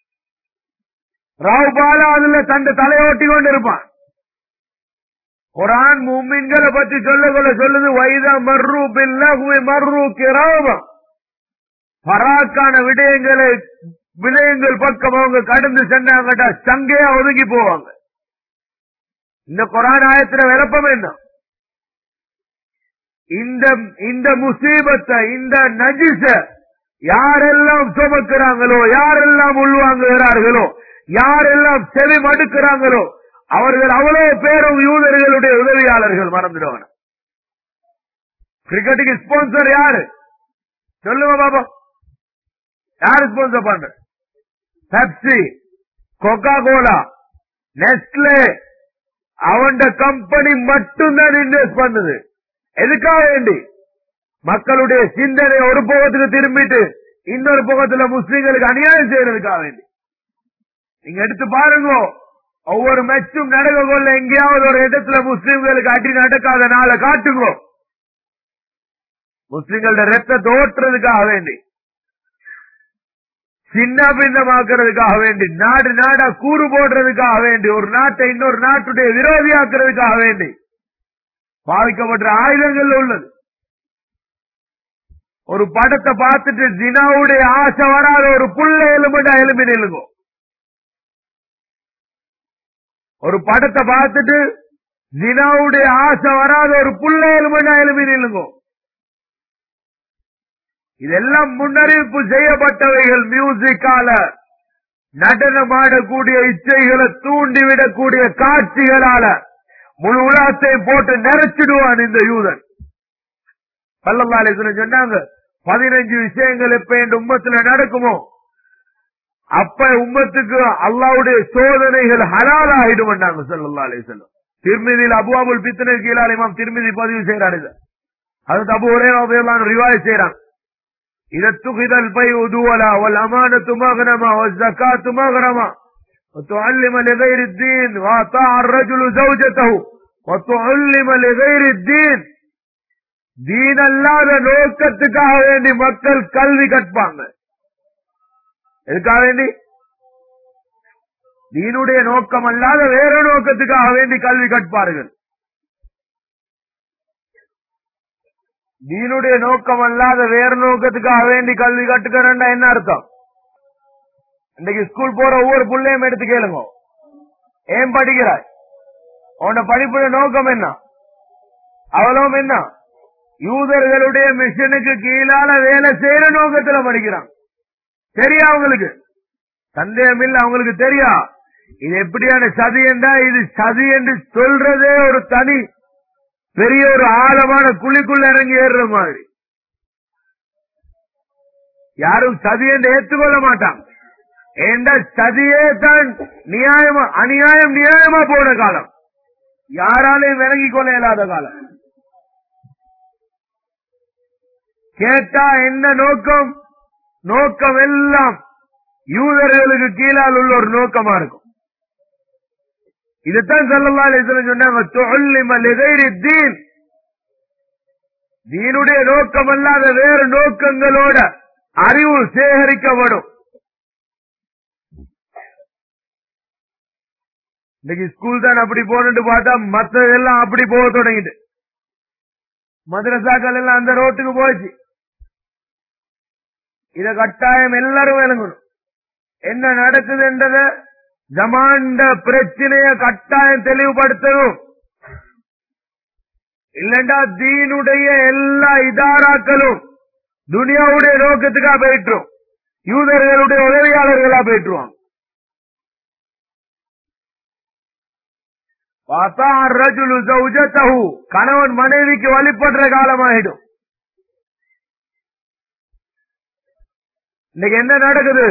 ராவ் பாலா அதுல தந்த தலையோட்டி கொண்டு இருப்பான் குரான் மும்மின்களை பத்தி சொல்ல கொள்ள சொல்லுது வைதா மர்ரு பில்லஹுவி மர்ரு கிராம பராக்கான விடயங்களை விடயங்கள் பக்கம் அவங்க கடந்து சென்றாங்கட்டா சங்கையா ஒதுங்கி போவாங்க இந்த குரான் ஆயத்துல விளப்பம் என்ன இந்த இந்த முசீபத்தை இந்த நஜிச யாரெல்லாம் சுமக்கிறாங்களோ யாரெல்லாம் உள்வாங்குகிறார்களோ யாரெல்லாம் செவி மடுக்கிறாங்களோ அவர்கள் அவ்வளவு பேரும் யூதர்களுடைய உதவியாளர்கள் மறந்துடுவாங்க கிரிக்கெட்டுக்கு ஸ்பான்சர் யாரு சொல்லுங்க பாபா யாரு ஸ்பான்சர் பண்ற பெப்சி கொக்கா கோலா நெஸ்லே அவன் கம்பெனி மட்டும்தான் இன்வெஸ்ட் பண்ணுது எதுக்காக வேண்டி மக்களுடைய சிந்தனை ஒரு பக்கத்துக்கு திரும்பிட்டு இன்னொரு பக்கத்துல முஸ்லீம்களுக்கு அநியாயம் செய்யறதுக்காக வேண்டி நீங்க எடுத்து பாருங்க ஒவ்வொரு மேட்சும் நடக்க கொள்ள எங்கேயாவது ஒரு இடத்துல முஸ்லீம்களுக்கு அடி நடக்காத நாளை காட்டுங்க முஸ்லிம்களோட ரத்தத்தை ஓட்டுறதுக்காக வேண்டி சின்ன பின்னமாக்குறதுக்காக வேண்டி நாடு நாடா கூறு போடுறதுக்காக வேண்டி ஒரு நாட்டை இன்னொரு நாட்டுடைய விரோதியாக்குறதுக்காக வேண்டி பாதிக்கப்பட்ட ஆயுதங்கள் உள்ளது ஒரு படத்தை பார்த்துட்டு ஜினாவுடைய ஆசை வராத ஒரு புள்ள எலும்புடா எலும்பி நிலுங்க ஒரு படத்தை பார்த்துட்டு ஜினாவுடைய ஆசை வராத ஒரு புள்ள எலும்புடா எலும்பி நிலுங்க இதெல்லாம் முன்னறிவிப்பு செய்யப்பட்டவைகள் மியூசிக்கால நடனமாடக்கூடிய இச்சைகளை தூண்டிவிடக்கூடிய காட்சிகளால முழு உலகத்தை போட்டு நிறைச்சிடுவான் இந்த யூதன் பல்லவாலே சொன்னாங்க பதினஞ்சு விஷயங்கள் எப்ப இந்த உம்மத்துல நடக்குமோ அப்ப உம்மத்துக்கு அல்லாவுடைய சோதனைகள் ஹலால் ஆயிடும் சொல்லல்லா அலே செல்லும் திருமதியில் அபுவாபுல் பித்தனை கீழால் இமாம் திருமதி பதிவு செய்யறாரு இதை. அது அபு ஒரே ரிவாய் செய்யறாங்க إذا اتخذ البيع دولا والأمانة مغنما والزكاة مغرما وتعلم لغير الدين وأطاع الرجل زوجته وتعلم لغير الدين தீன் அல்லாத நோக்கத்துக்காக வேண்டி மக்கள் கல்வி கற்பாங்க எதுக்காக வேண்டி தீனுடைய நோக்கம் அல்லாத வேற நோக்கத்துக்காக வேண்டி கல்வி கற்பார்கள் தீனுடைய நோக்கம் அல்லாத வேறு நோக்கத்துக்காக வேண்டி கல்வி கட்டுக்கிறா என்ன அர்த்தம் இன்னைக்கு ஸ்கூல் போற ஒவ்வொரு புள்ளையும் எடுத்து கேளுங்க ஏன் படிக்கிறாய் உன்னோட படிப்புட நோக்கம் என்ன அவளும் என்ன யூதர்களுடைய மிஷனுக்கு கீழால வேலை செய்யற நோக்கத்துல படிக்கிறான் தெரியா அவங்களுக்கு சந்தேகம் இல்ல அவங்களுக்கு தெரியா இது எப்படியான சதி என்றா இது சதி என்று சொல்றதே ஒரு தனி பெரிய ஒரு ஆழமான குழிக்குள்ள இறங்கி ஏறுற மாதிரி யாரும் சதி என்று ஏற்றுக்கொள்ள மாட்டாங்க ஏண்டா சதியே தான் நியாயமா அநியாயம் நியாயமா போன காலம் யாராலையும் விளங்கிக் கொள்ள இயலாத காலம் கேட்டா என்ன நோக்கம் நோக்கம் எல்லாம் யூதர்களுக்கு கீழால் உள்ள ஒரு நோக்கமா இருக்கும் இதுதான் சொல்லலாம் சொன்னாங்க தொழில் தீன் தீனுடைய நோக்கம் அல்லாத வேறு நோக்கங்களோட அறிவு சேகரிக்கப்படும் இன்னைக்கு ஸ்கூல் தான் அப்படி போகணும்னு பார்த்தா மத்ததெல்லாம் அப்படி போக தொடங்கிட்டு மதரசாக்கள் எல்லாம் அந்த ரோட்டுக்கு போச்சு இத கட்டாயம் எல்லாரும் விளங்கணும் என்ன நடக்குது என்றத ஜமாண்ட பிரச்சனைய கட்டாயம் தெளிவுபடுத்தணும் இல்லண்டா தீனுடைய எல்லா இதாராக்களும் துனியாவுடைய நோக்கத்துக்கா போயிட்டுரும் யூதர்களுடைய உதவியாளர்களா போயிட்டுருவாங்க கணவன் மனைவிக்கு வழிபடுற காலமாயிடும் இன்னைக்கு என்ன நடக்குது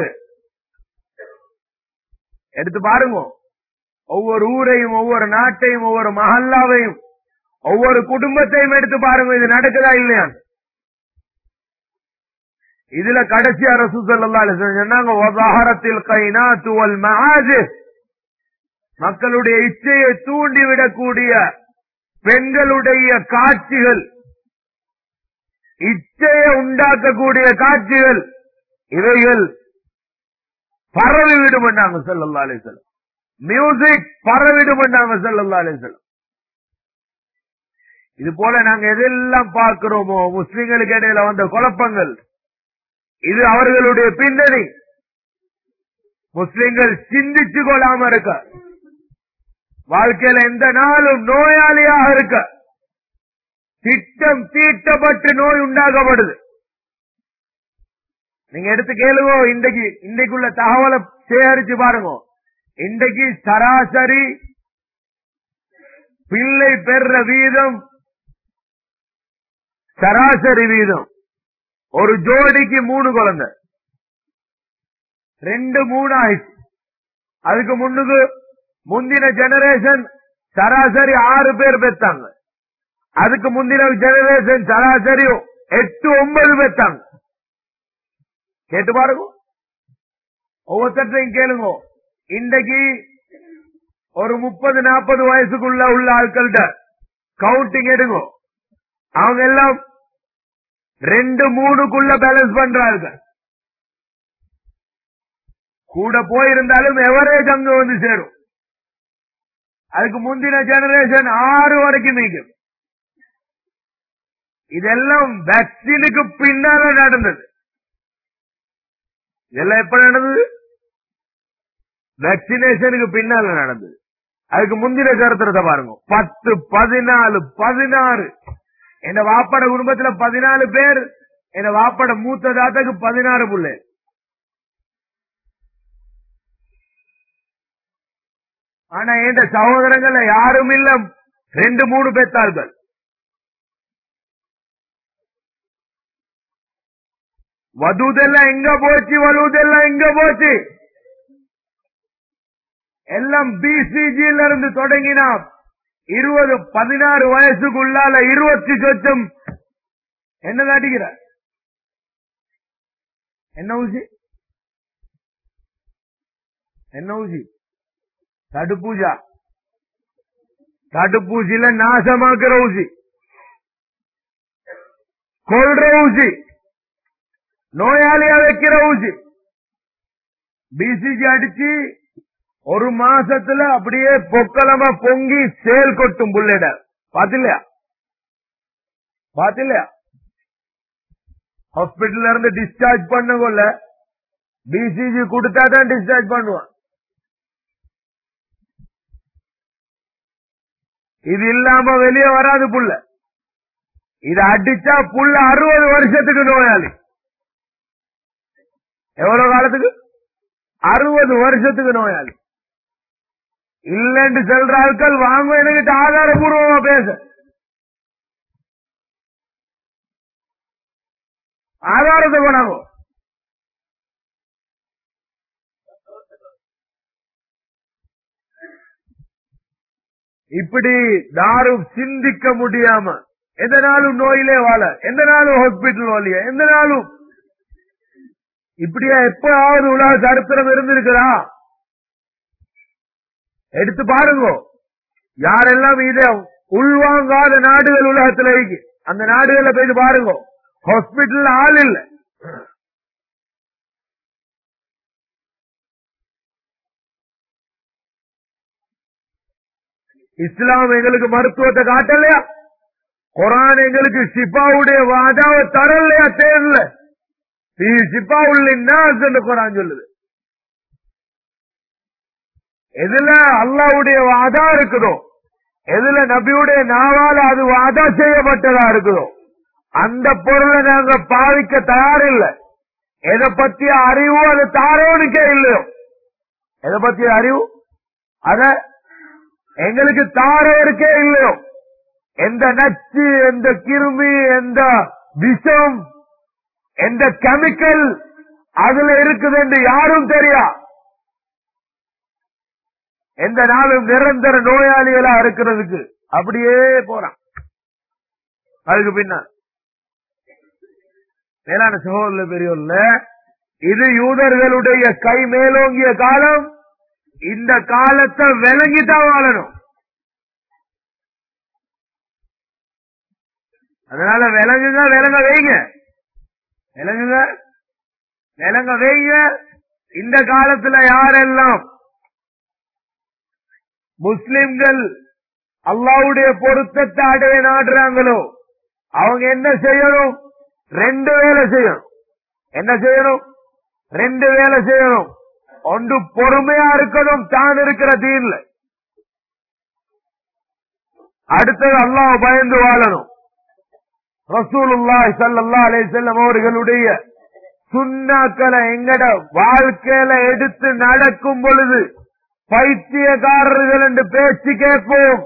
எடுத்து பாருங்க ஒவ்வொரு ஊரையும் ஒவ்வொரு நாட்டையும் ஒவ்வொரு மஹல்லாவையும் ஒவ்வொரு குடும்பத்தையும் எடுத்து பாருங்க இது நடக்குதா இல்லையா இதுல கடைசி அரசு சொன்னாங்க கைனாத்துவல் மகாஜு மக்களுடைய இச்சையை தூண்டிவிடக்கூடிய பெண்களுடைய காட்சிகள் இச்சையை உண்டாக்கக்கூடிய காட்சிகள் இவைகள் பரவி விடுமண்டாங்க செல்லல்லா அலிசலம் மியூசிக் பரவிடுமண்டாங்க செல்லல்லா அலிசலம் இது போல நாங்க எதெல்லாம் பார்க்கிறோமோ முஸ்லிம்களுக்கு இடையில வந்த குழப்பங்கள் இது அவர்களுடைய பின்னணி முஸ்லிம்கள் சிந்திச்சு கொள்ளாம இருக்க வாழ்க்கையில எந்த நாளும் நோயாளியாக இருக்க திட்டம் தீட்டப்பட்டு நோய் உண்டாக்கப்படுது நீங்க எடுத்து கேளுங்க இன்றைக்கு இன்றைக்குள்ள தகவலை சேகரிச்சு பாருங்க இன்றைக்கு சராசரி பிள்ளை பெற வீதம் சராசரி வீதம் ஒரு ஜோடிக்கு மூணு குழந்தை ரெண்டு மூணு ஆயிடுச்சு அதுக்கு முன்னுக்கு முந்தின ஜெனரேஷன் சராசரி ஆறு பேர் பெத்தாங்க அதுக்கு முந்தின ஜெனரேஷன் சராசரி எட்டு ஒன்பது பெத்தாங்க கேட்டு பாருங்க ஒவ்வொருத்தையும் கேளுங்க இன்றைக்கு ஒரு முப்பது நாற்பது வயசுக்குள்ள உள்ள ஆட்கள்கிட்ட கவுண்டிங் எடுங்க அவங்க எல்லாம் ரெண்டு மூணுக்குள்ள பேலன்ஸ் பண்றாங்க கூட போயிருந்தாலும் எவரேஜ் அங்க வந்து சேரும் அதுக்கு முந்தின ஜெனரேஷன் ஆறு வரைக்கும் நீக்கும் இதெல்லாம் வேக்சினுக்கு பின்னால நடந்தது இதெல்லாம் எப்ப நடந்தது வேக்சினேஷனுக்கு பின்னால நடந்தது அதுக்கு முந்தின சரித்திரத்தை பாருங்க பத்து பதினாலு பதினாறு என் வாப்பட குடும்பத்துல பதினாலு பேர் என் வாப்பட மூத்த தாத்தாக்கு பதினாறு புள்ளை ஆனா என் சகோதரங்கள்ல யாரும் இல்ல ரெண்டு மூணு பேத்தார்கள் வதுதெல்லாம் எங்க போச்சு வலுதெல்லாம் எங்க போச்சு எல்லாம் பிசிஜியில இருந்து தொடங்கினா இருபது பதினாறு வயசுக்குள்ளால இருபத்தி சொச்சம் என்ன காட்டுகிற என்ன ஊசி என்ன ஊசி தடுப்பூஜா தடுப்பூசியில நாசமாக்குற ஊசி கொள்ற ஊசி நோயாளியா வைக்கிற ஊசி பிசிஜி அடிச்சு ஒரு மாசத்துல அப்படியே பொக்கலமா பொங்கி சேல் கொட்டும் புள்ளிட பாத்தில்லையா பாத்தில்லையா ஹாஸ்பிட்டல்ல இருந்து டிஸ்சார்ஜ் பண்ண கொள்ள பிசிஜி கொடுத்தா தான் டிஸ்சார்ஜ் பண்ணுவான் இது இல்லாம வெளியே வராது புள்ள இது அடிச்சா புள்ள அறுபது வருஷத்துக்கு நோயாளி எவ்வளவு காலத்துக்கு அறுபது வருஷத்துக்கு நோயாளி இல்லன்னு சொல்ற ஆட்கள் வாங்க என்கிட்ட ஆதாரபூர்வமா பேச ஆதாரத்தை கொண்டாங்க இப்படி யாரும் சிந்திக்க முடியாம எந்த நாளும் நோயிலே வாழ எந்த நாளும் ஹாஸ்பிட்டல் வாழிய எந்த நாளும் இப்படியா எப்பயாவது உலக சரித்திரம் இருந்திருக்கிறா எடுத்து பாருங்க யாரெல்லாம் இத உள்வாங்காத நாடுகள் உலகத்துல இருக்கு அந்த நாடுகள்ல போய் பாருங்க ஹாஸ்பிட்டல் ஆள் இல்ல இஸ்லாம் எங்களுக்கு மருத்துவத்தை காட்டலையா குரான் எங்களுக்கு ஷிஃபாவுடைய வாதாவை தரலையா தேர்ல ஷிஃபா உள்ள குரான் சொல்லுது எதுல அல்லாவுடைய வாதா இருக்குதோ எதுல நபியுடைய நாவால அது வாதா செய்யப்பட்டதா இருக்குதோ அந்த பொருளை நாங்க பாவிக்க தயாரில்லை எதை பத்திய அறிவு அது தாரோனுக்கே இல்லையோ எதை பத்திய அறிவு அத எங்களுக்கு தாரோருக்கே இல்லையோ எந்த நச்சு எந்த கிருமி எந்த விஷம் எந்த கெமிக்கல் அதுல இருக்குது என்று யாரும் தெரியா எந்த நாளும் நிரந்தர நோயாளிகளா இருக்கிறதுக்கு அப்படியே போறான் அதுக்கு பின்ன மேலான சகோதர பெரியவர்ல இது யூதர்களுடைய கை மேலோங்கிய காலம் இந்த காலத்தை விளங்கிதான் வாழணும் அதனால விலங்குங்க விலங்க வைங்க விலங்குங்க விலங்க வைங்க இந்த காலத்துல யாரெல்லாம் முஸ்லிம்கள் அல்லாவுடைய பொருத்தத்தை அடைய நாடுறாங்களோ அவங்க என்ன செய்யணும் ரெண்டு வேலை செய்யணும் என்ன செய்யணும் ரெண்டு வேலை செய்யணும் ஒன்று பொறுமையா இருக்கணும் தான் இருக்கிற தீன்ல அடுத்தது அல்லாஹ் பயந்து வாழணும் ரசூலுல்லாஹி ஸல்லல்லாஹு அலைஹி வஸல்லம் அவர்களுடைய சுண்ணாக்களை எங்கட வாழ்க்கையில எடுத்து நடக்கும் பொழுது பைத்தியக்காரர்கள் என்று பேச்சு கேட்போம்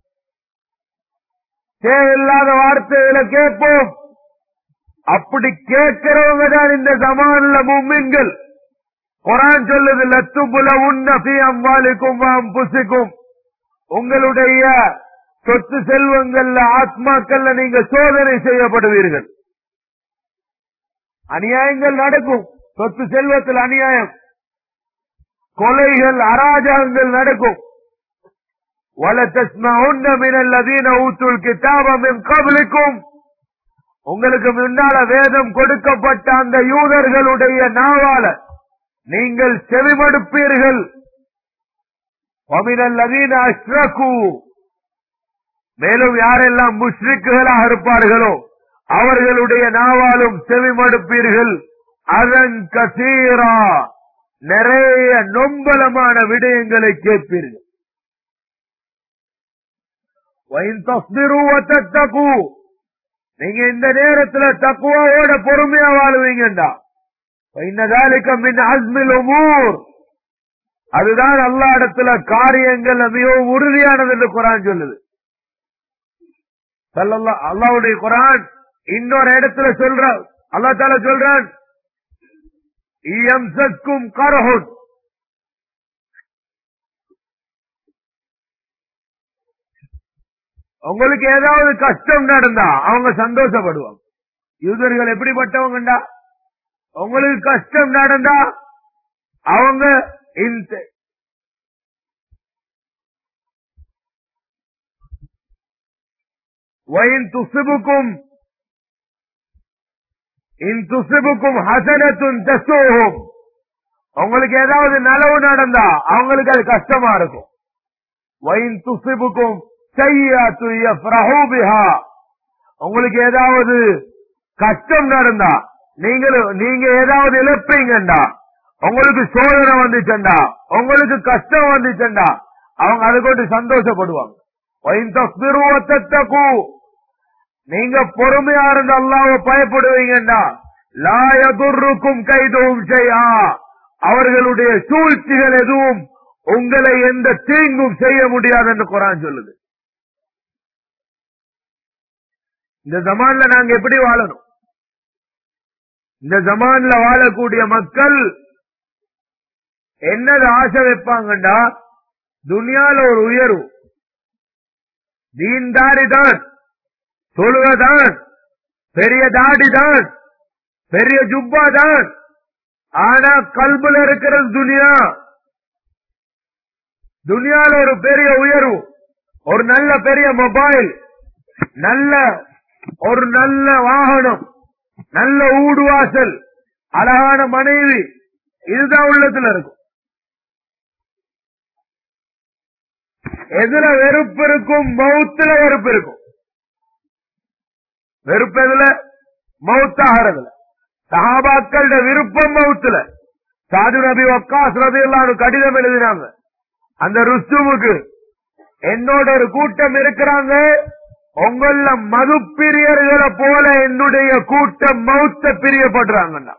தேவையில்லாத வார்த்தைகளை கேட்போம் அப்படி கேட்கிறவங்க தான் இந்த சமான்ல மும்மின்கள் குரான் சொல்லுது லத்துபுல உன்னபி அம்பாலிக்கும் புசிக்கும் உங்களுடைய சொத்து செல்வங்கள்ல ஆத்மாக்கள்ல நீங்க சோதனை செய்யப்படுவீர்கள் அநியாயங்கள் நடக்கும் சொத்து செல்வத்தில் அநியாயம் கொலைகள் அராஜகங்கள் நடக்கும் وَلَتَسْمَعُنَّ مِنَ الَّذِينَ أُوتُوا الْكِتَابَ مِنْ قَبْلِكُمْ உங்களுக்கு முன்னால வேதம் கொடுக்கப்பட்ட அந்த யூதர்களுடைய நாவால நீங்கள் செவிமடுப்பீர்கள் وَمِنَ الَّذِينَ أَشْرَكُوا மேலும் யாரெல்லாம் முஷ்ரிக்குகளாக இருப்பார்களோ அவர்களுடைய நாவாலும் செவிமடுப்பீர்கள் அதன் கசீரா நிறைய நொம்பலமான விடயங்களை கேட்பீர்கள் وَإِن تَصْبِرُوا وَتَتَّقُوا நீங்க இந்த நேரத்துல தக்குவாவோட பொறுமையா வாழுவீங்கடா وَإِنَّ ذَلِكَ مِنْ عَزْمِ الْأُمُورِ அதுதான் அல்லா இடத்துல காரியங்கள் மிகவும் உறுதியானது என்று குரான் சொல்லுது சல்லல்லா- அல்லாஹ்வுடைய குரான் இன்னொரு இடத்துல சொல்ற அல்லா தால சொல்றான் இயம்சக்கும் கரஹுன் உங்களுக்கு ஏதாவது கஷ்டம் நடந்தா அவங்க சந்தோஷப்படுவாங்க யூதர்கள் எப்படிப்பட்டவங்கடா உங்களுக்கு கஷ்டம் நடந்தா அவங்க இந்த வயின் துசிபுக்கும் இன் துசிபுக்கும் ஹசனத்துன் தசோகும் உங்களுக்கு ஏதாவது நலவு நடந்தா அவங்களுக்கு அது கஷ்டமா இருக்கும் வயின் துசிபுக்கும் செய்யாத்து யஃப்ரஹூ பிஹா உங்களுக்கு ஏதாவது கஷ்டம் நடந்தா நீங்களும் நீங்க ஏதாவது இழப்பீங்கண்டா உங்களுக்கு சோதனை வந்துச்சண்டா உங்களுக்கு கஷ்டம் வந்துச்சண்டா அவங்க அதை கொண்டு சந்தோஷப்படுவாங்க وَإِن تَصْبِرُوا وَتَتَّقُوا நீங்க பொறுமையா இருந்து அல்லாஹ்வை பயப்படுவீங்கடா லா யதுர்ருக்கும் கைதும் செய்யா அவர்களுடைய சூழ்ச்சிகள் எதுவும் உங்களை எந்த தீங்கும் செய்ய முடியாது என்று குரான் சொல்லுது இந்த ஜமான்ல நாங்க எப்படி வாழணும் இந்த ஜமான்ல வாழக்கூடிய மக்கள் என்னது ஆசை வைப்பாங்கண்டா துனியால ஒரு உயர்வு தீன்தாரி தான் தொழுவதான் பெரிய தாடி தான் பெரிய ஜுப்பா தான் ஆனா கல்புல இருக்கிறது துனியா துனியால ஒரு பெரிய உயர்வு ஒரு நல்ல பெரிய மொபைல் நல்ல ஒரு நல்ல வாகனம் நல்ல ஊடு வாசல் அழகான மனைவி இதுதான் உள்ளத்துல இருக்கும் எதுல வெறுப்பு இருக்கும் மௌத்துல வெறுப்பு இருக்கும் வெறுப்பு எதுல மௌத்தாகிறதுல சஹாபாக்களோட விருப்பம் மௌத்துல சாது நபி வக்காஸ் ரபி எல்லாம் கடிதம் எழுதினாங்க அந்த ருஸ்துமுக்கு என்னோட ஒரு கூட்டம் இருக்கிறாங்க உங்கள மது பிரியர்களை போல என்னுடைய கூட்டம் மௌத்த பிரியப்படுறாங்கண்ணா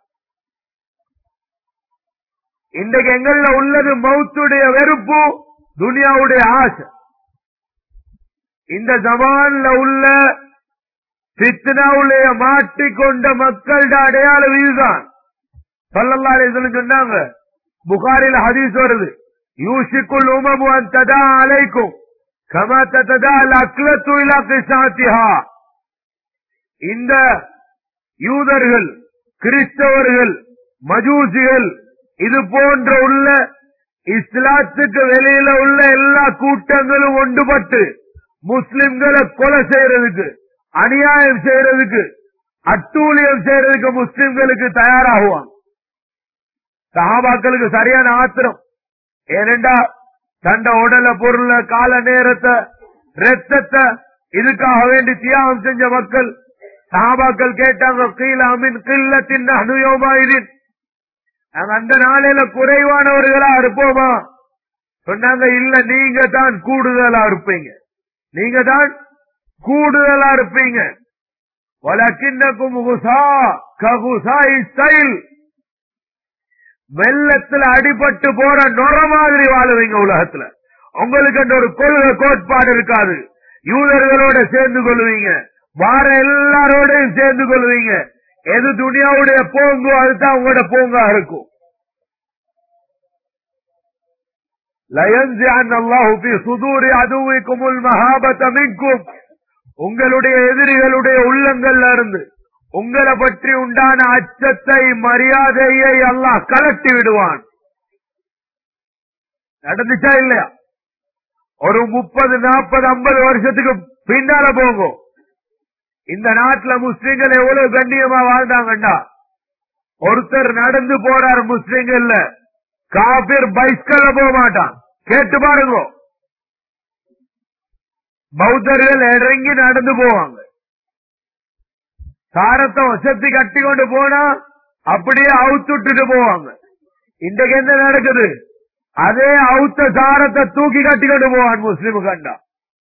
இன்றைக்கு எங்கள்ல உள்ளது மௌத்துடைய வெறுப்பு துனியாவுடைய ஆசை இந்த ஜமான்ல உள்ள பித்னாவுடைய மாட்டிக்கொண்ட மக்களோட அடையாளம் இதுதான் சொல்லல்லாரு சொன்னாங்க புகாரில் ஹதீஸ் வருது யூசிக்குள் உமமு அந்ததா அலைக்கும் கமா ததா அக்லத்து இலா கிசாத்திஹா இந்த யூதர்கள் கிறிஸ்தவர்கள் மஜூசிகள் இது போன்ற உள்ள இஸ்லாத்துக்கு வெளியில உள்ள எல்லா கூட்டங்களும் ஒன்றுபட்டு முஸ்லிம்களை கொலை செய்யறதுக்கு அநியாயம் செய்யறதுக்கு அட்டூழியம் செய்யறதுக்கு முஸ்லிம்களுக்கு தயாராகுவாங்க சஹாபாக்களுக்கு சரியான ஆத்திரம் ஏனெண்டா தண்ட உடல பொருள கால நேரத்தை ரத்தத்தை இதுக்காக வேண்டி தியாகம் செஞ்ச மக்கள் சஹாபாக்கள் கேட்டாங்க கீழாமின் கில்லத்தின் அனுயோமாயிரின் நாங்க அந்த நாளையில குறைவானவர்களா இருப்போமா சொன்னாங்க இல்ல நீங்க தான் கூடுதலா இருப்பீங்க நீங்க தான் கூடுதலா இருப்பீங்க வழக்கின்னக்கும் குசா ககுசா ஸ்டைல் வெள்ளத்துல அடிபட்டு போற நொற மாதிரி வாழுவீங்க உலகத்துல உங்களுக்கு அந்த ஒரு கொள்கை கோட்பாடு இருக்காது யூதர்களோட சேர்ந்து கொள்வீங்க வார எல்லாரோடையும் சேர்ந்து கொள்வீங்க எது துணியாவுடைய போங்கோ அதுதான் உங்களோட போங்கா இருக்கும் சுதூரி அதுவிக்கும் மகாபத்த மின்கும் உங்களுடைய எதிரிகளுடைய உள்ளங்கள்ல இருந்து உங்களை பற்றி உண்டான அச்சத்தை மரியாதையை அல்லாஹ் கலட்டி விடுவான் நடந்துச்சா இல்லையா ஒரு முப்பது நாற்பது ஐம்பது வருஷத்துக்கு பின்னால போகும் இந்த நாட்டுல முஸ்லீம்கள் எவ்வளவு கண்ணியமா வாழ்ந்தாங்கண்டா ஒருத்தர் நடந்து போறார் முஸ்லீம்கள்ல காபிர் பைஸ்கல்ல போக மாட்டான் கேட்டு பாருங்க பௌத்தர்கள் இறங்கி நடந்து போவாங்க சாரத்தை வசதி கட்டி கொண்டு போனா அப்படியே அவுத்துட்டு போவாங்க இன்றைக்கு என்ன நடக்குது அதே அவுத்த சாரத்தை தூக்கி கட்டி கொண்டு போவான் முஸ்லீம் கண்டா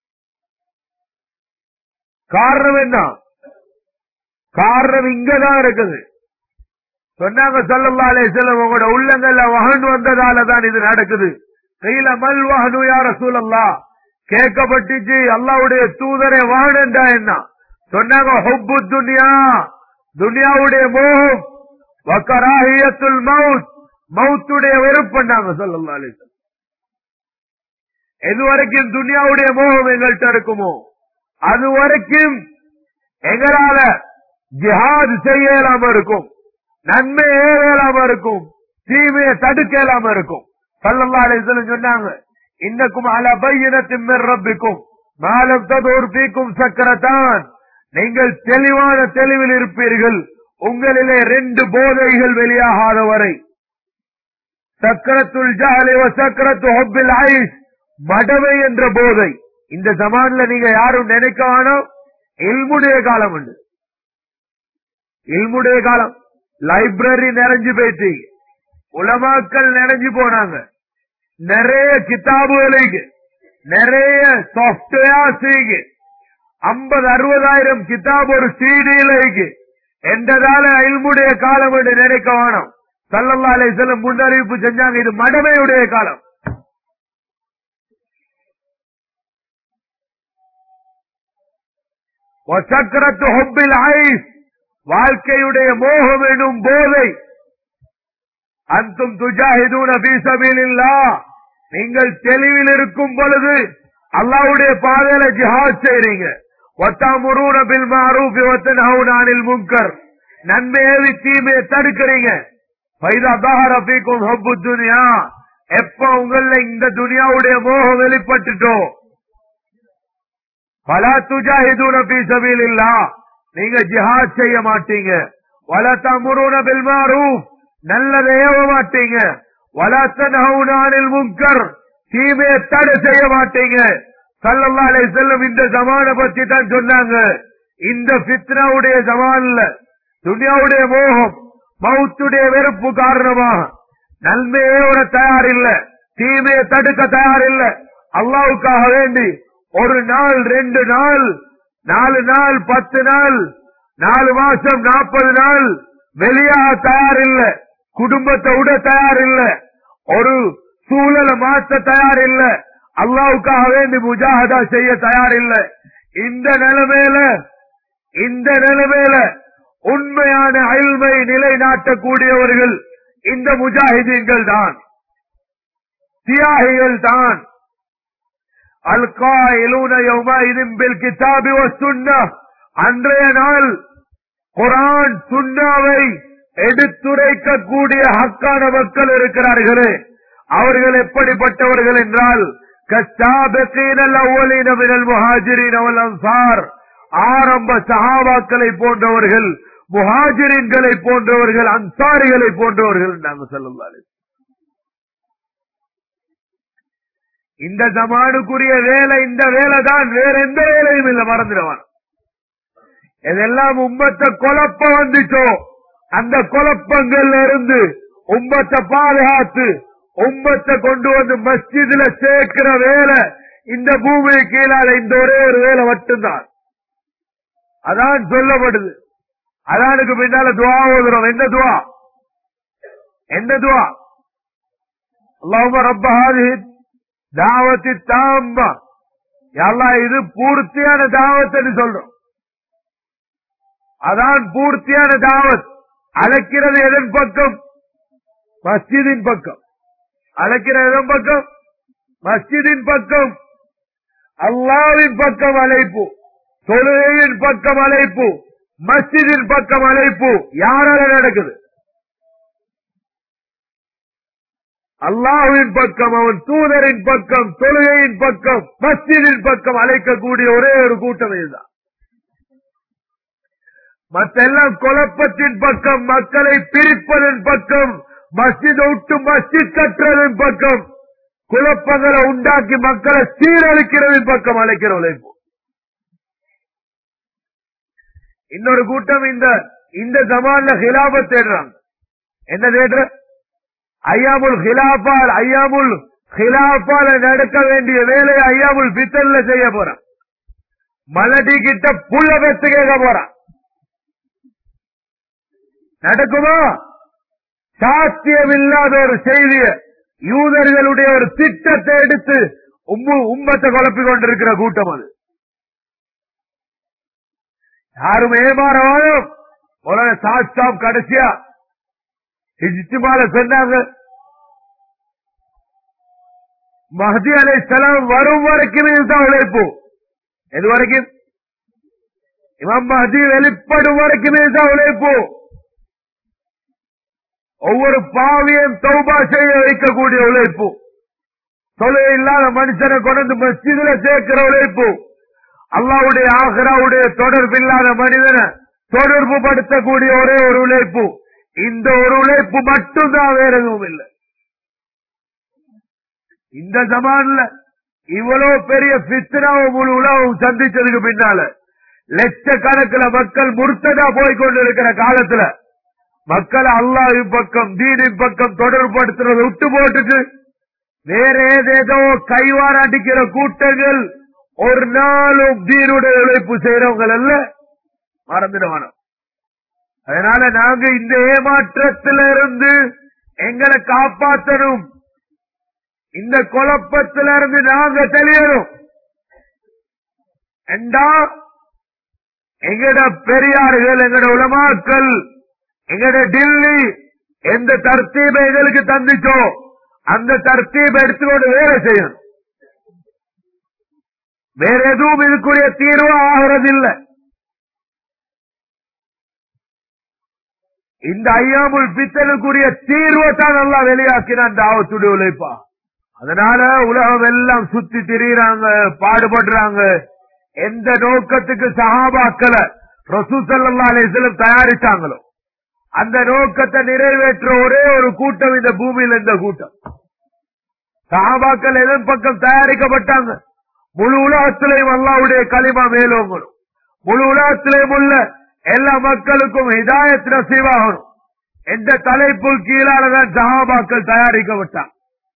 காரணம் என்ன காரணம் இங்கதான் இருக்குது சொன்னாங்க சொல்லல்லா அலே செல்லம் உங்களோட உள்ளங்கள்ல வகன் வந்ததால தான் இது நடக்குது கையில மல் வகனு யார சூழல்லா கேட்கப்பட்டுச்சு அல்லாவுடைய தூதரை வகனண்டா என்ன சொன்னாங்க ஹொப்பு துனியா துனியாவுடைய மோகம் வக்கராகியத்துல் மவுத் மவுத்துடைய வெறுப்பண்டாங்க சொல்லல்லா அலே செல்லம் எது வரைக்கும் துனியாவுடைய மோகம் எங்கள்கிட்ட இருக்குமோ அது வரைக்கும் எங்களால ஜிஹாத் செய்ய இயலாம இருக்கும் நன்மை ஏறாம இருக்கும் தீமையை தடுக்க இயலாம இருக்கும் சல்லல்லாஹு சொன்னாங்க இன்னக்கும் அல பையனத்தின் ரப்பிக்கும் மாலம் ததோர் பீக்கும் சக்கரத்தான் நீங்கள் தெளிவான தெளிவில் இருப்பீர்கள் உங்களிலே ரெண்டு போதைகள் வெளியாகாத வரை சக்கரத்துல் ஜாலி சக்கரத்து ஹொப்பில் ஆயுஷ் மடவை என்ற போதை இந்த ஜமான்ல நீங்க யாரும் நினைக்க வேணாம் இல்முடைய காலம் உண்டு இல்முடைய காலம் லைப்ரரி நிறைஞ்சு போயிட்டு உலமாக்கள் நிறைஞ்சு போனாங்க நிறைய கிதாபுகளுக்கு நிறைய சாப்ட்வேர்ஸ் ஐம்பது அறுபதாயிரம் கிதாப் ஒரு சீடியில என்றதால அயல்முடைய காலம் என்று நினைக்க வேணும் சல்லல்லா அலைஹிஸ்ஸலாம் முன்னறிவிப்பு செஞ்சாங்க இது மடமையுடைய காலம் வசக்கரத்து ஹொப்பில் ஐஸ் வாழ்க்கையுடைய மோகம் எனும் போதை அந்தும் துஜாஹிதூன பீசபிலில்லா நீங்கள் தெளிவில் இருக்கும் பொழுது அல்லாவுடைய பாதையில ஜிஹாத் செய்றீங்க ஒத்தாமுரூன பில் மாரூஃபி ஒத்தனஹவுனானில் முன்கர் நன்மையேவி தீமையை தடுக்கிறீங்க பைதா தாரபிக்கும் ஹப்பு துனியா எப்ப உங்கள இந்த துனியாவுடைய மோகம் வெளிப்பட்டுட்டோ பல துஜாஹிதூன பி சபீலில்லா நீங்க ஜிஹாத் செய்ய மாட்டீங்க வலத்தமுருன பில் மாரூஃப் நல்லதை ஏவ மாட்டீங்க வலத்தனஹவுனானில் முன்கர் தீமையை தடை செய்ய மாட்டீங்க சல்லல்லா அலைஹி செல்லும் இந்த ஜமான பத்தி தான் சொன்னாங்க இந்த பித்னாவுடைய ஜமான்ல துனியாவுடைய மோகம் மவுத்துடைய வெறுப்பு காரணமாக நன்மையே ஒரு தயார் இல்ல தீமையை தடுக்க தயார் இல்ல அல்லாவுக்காக வேண்டி ஒரு நாள் ரெண்டு நாள் நாலு நாள் பத்து நாள் நாலு மாசம் நாற்பது நாள் வெளியாக தயார் இல்ல குடும்பத்தை விட தயார் இல்ல ஒரு சூழலை மாற்ற தயார் இல்ல அல்லாவுக்காக வேண்டி முஜாஹதா செய்ய தயார் இல்ல இந்த நிலைமையில இந்த நிலைமையில உண்மையான அயல்மை நிலைநாட்டக்கூடியவர்கள் இந்த முஜாஹிதீன்கள் தான் தியாகிகள் தான் அல்காயிலூன யௌமாஇதின் பில் கிதாபி வஸ்ஸுன்னா அன்றைய நாள் குரான் சுன்னாவை எடுத்துரைக்கக்கூடிய ஹக்கான மக்கள் இருக்கிறார்களே அவர்கள் எப்படிப்பட்டவர்கள் என்றால் கஸ்தாபீனல் அவ்வலீன மினல் முஹாஜிரின் அவல் அன்சார் ஆரம்ப சஹாபாக்களை போன்றவர்கள் முஹாஜிரின்களை போன்றவர்கள் அன்சாரிகளை போன்றவர்கள் நாங்கள் சொல்லுவாரு இந்த ஜமானுக்குரிய வேலை இந்த வேலை தான் வேற எந்த வேலையும் இல்லை மறந்துடுவான் இதெல்லாம் உம்மத்தை குழப்ப வந்துச்சோ அந்த குழப்பங்கள்ல இருந்து உம்மத்தை பாதுகாத்து உம்மத்தை கொண்டு வந்து மஸ்ஜிதுல சேர்க்கிற வேலை இந்த பூமி கீழால இந்த ஒரே ஒரு வேலை மட்டும்தான் அதான் சொல்லப்படுது அதானுக்கு பின்னால துவா ஓதுறோம் என்ன துவா என்ன துவா அல்லாஹும ரப்ப ஹாதிஹி தாவத்தி தாம்பா எல்லாம் இது பூர்த்தியான தாவத்துன்னு சொல்றோம் அதான் பூர்த்தியான தாவத் அழைக்கிறது எதன் பக்கம் மஸ்ஜிதின் பக்கம் அழைக்கிறது எதன் பக்கம் மஸ்ஜிதின் பக்கம் அல்லாவின் பக்கம் அழைப்பு தொழுகையின் பக்கம் அழைப்பு மஸ்ஜிதின் பக்கம் அழைப்பு யாரால நடக்குது அல்லாஹுவின் பக்கம் அவன் தூதரின் பக்கம் தொழுகையின் பக்கம் மஸ்ஜிதின் பக்கம் அழைக்கக்கூடிய ஒரே ஒரு கூட்டம் இதுதான் மற்றெல்லாம் குழப்பத்தின் பக்கம் மக்களை பிரிப்பதன் பக்கம் மஸ்ஜித் விட்டு மஸ்ஜித் கட்டுறதன் பக்கம் குழப்பங்களை உண்டாக்கி மக்களை சீரழிக்கிறதன் பக்கம் அழைக்கிற உழைப்பு இன்னொரு கூட்டம் இந்த இந்த ஜமான்ல ஹிலாபத் தேடுறாங்க என்ன தேடுற ஐயாமுல் ஹிலாபால் ஐயாமுல் ஹிலாபால நடக்க வேண்டிய வேலையை ஐயாமுல் பித்தல்ல செய்ய போறான் மலடி கிட்ட புள்ள பெத்து கேட்க போறான் நடக்குமா சாத்தியமில்லாத ஒரு செய்திய யூதர்களுடைய ஒரு திட்டத்தை எடுத்து உம்மு உம்மத்தை குழப்பிக் கொண்டிருக்கிற கூட்டம் அது யாரும் ஏமாற வாழும் உலக சாஸ்தாம் கடைசியா இஜ்திமால சொன்னாங்க மஹதி அலை சலாம் வரும் வரைக்கும் இதுதான் உழைப்பு எது வரைக்கும் இமாம் மஹதி வெளிப்படும் வரைக்கும் இதுதான் உழைப்பு ஒவ்வொரு பாவியும் தௌபா செய்ய வைக்கக்கூடிய உழைப்பு தொழில் இல்லாத மனுஷனை கொண்டு மஸ்ஜிதுல சேர்க்கிற உழைப்பு அல்லாவுடைய ஆஹ்ராவுடைய தொடர்பு இல்லாத மனிதனை தொடர்பு படுத்தக்கூடிய ஒரே ஒரு உழைப்பு இந்த ஒரு உழைப்பு மட்டும்தான் வேற எதுவும் இல்லை இந்த ஜமான்ல இவ்வளவு பெரிய பித்னாவை முழு உலகம் சந்திச்சதுக்கு பின்னால லட்சக்கணக்கில் மக்கள் முர்த்ததா போய் கொண்டிருக்கிற காலத்துல மக்களை அல்லாஹின் பக்கம் தீனின் பக்கம் தொடர்படுத்துறதை விட்டு போட்டுட்டு வேற ஏதேதோ கைவார அடிக்கிற கூட்டங்கள் ஒரு நாளும் தீனுடைய உழைப்பு செய்யறவங்க அல்ல மறந்துடுவானோ அதனால நாங்க இந்த ஏமாற்றத்தில இருந்து எங்களை காப்பாற்றணும் இந்த குழப்பத்தில இருந்து நாங்க தெளியணும் என்றா எங்கட பெரியார்கள் எங்கட உலமாக்கள் எங்கட டில்லி எந்த தர்த்தீபை எங்களுக்கு தந்துச்சோ அந்த தர்த்தீபை எடுத்துக்கொண்டு வேலை செய்யணும் வேற எதுவும் இதுக்குரிய தீர்வு ஆகிறதில்லை இந்த ஐயாமுல் பித்தனுக்குரிய தீர்வை தான் நல்லா வெளியாக்கினான் தாவத்துடைய உழைப்பா அதனால உலகம் எல்லாம் சுத்தி திரியிறாங்க பாடுபடுறாங்க எந்த நோக்கத்துக்கு சகாபாக்களை ரசூசல்லா அலிஸ்லம் தயாரிச்சாங்களோ அந்த நோக்கத்தை நிறைவேற்ற ஒரே ஒரு கூட்டம் இந்த பூமியில் இந்த கூட்டம் சகாபாக்கள் எதன் பக்கம் தயாரிக்கப்பட்டாங்க முழு உலகத்திலையும் அல்லாவுடைய களிமா மேலோங்கணும் முழு உலகத்திலையும் உள்ள எல்லா மக்களுக்கும் ஹிதாயத் நசீவாகணும் எந்த தலைப்பு கீழாலதான் சகாபாக்கள் தயாரிக்கப்பட்டாங்க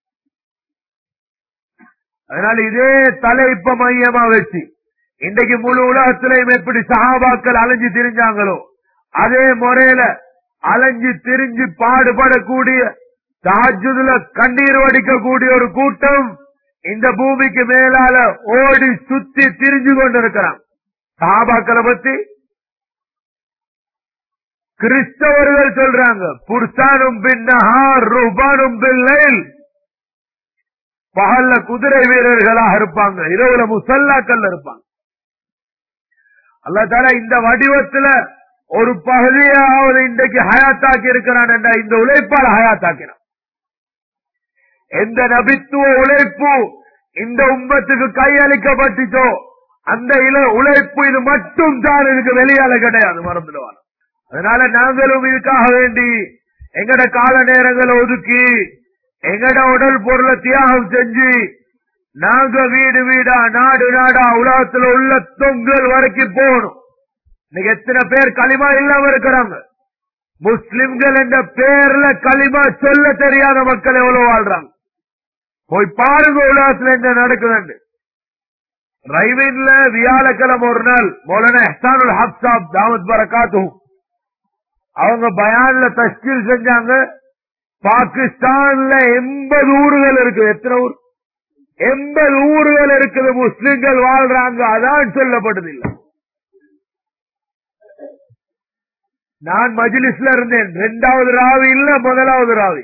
அதனால இதே தலைப்ப மையமா வச்சு இன்றைக்கு முழு உலகத்திலையும் எப்படி சகாபாக்கள் அலைஞ்சு திரிஞ்சாங்களோ அதே முறையில அலைஞ்சு திரிஞ்சு பாடுபடக்கூடிய தாஜுதுல கண்ணீர் வடிக்கக்கூடிய ஒரு கூட்டம் இந்த பூமிக்கு மேலால ஓடி சுத்தி திரிஞ்சு கொண்டிருக்கிறான் சகாபாக்களை பத்தி கிறிஸ்தவர்கள் சொல்றாங்க புர்சானும் பின்னஹார் ரூபானும் பில்லைல் பகல்ல குதிரை வீரர்களாக இருப்பாங்க இரவுல முசல்லாக்கள் இருப்பாங்க அல்ல தால இந்த வடிவத்துல ஒரு பகுதியாவது இன்றைக்கு ஹயாத்தாக்கி இருக்கிறான் என்ற இந்த உழைப்பால் ஹயாத்தாக்கிறான் எந்த நபித்துவ உழைப்பு இந்த உம்மத்துக்கு கையளிக்கப்பட்டுச்சோ அந்த இல உழைப்பு இது மட்டும் தான் இதுக்கு வெளியால கிடையாது மறந்துடுவாங்க அதனால நாங்களும் இதுக்காக வேண்டி எங்கட கால நேரங்களை ஒதுக்கி எங்கட உடல் பொருளை தியாகம் செஞ்சு நாங்க வீடு வீடா நாடு நாடா உலகத்துல உள்ள தொங்கல் வரைக்கும் போகணும் இன்னைக்கு எத்தனை பேர் களிமா இல்லாம இருக்கிறாங்க முஸ்லிம்கள் என்ற பேர்ல களிமா சொல்ல தெரியாத மக்கள் எவ்வளவு வாழ்றாங்க போய் பாருங்க உலகத்துல என்ன நடக்குதுன்னு ரைவின்ல வியாழக்கிழமை ஒரு நாள் மௌலான எஹ்சானுல் ஹக் சாப் தாமத் பரகாத்தும் அவங்க பயான்ல தஸ்கீல் செஞ்சாங்க பாகிஸ்தான்ல எண்பது ஊர்கள் இருக்கு எத்தனை ஊர் எண்பது ஊர்கள் இருக்குது முஸ்லிம்கள் வாழ்றாங்க அதான் சொல்லப்படுது இல்ல நான் மஜிலிஸ்ல இருந்தேன் ரெண்டாவது ராவி இல்ல முதலாவது ராவி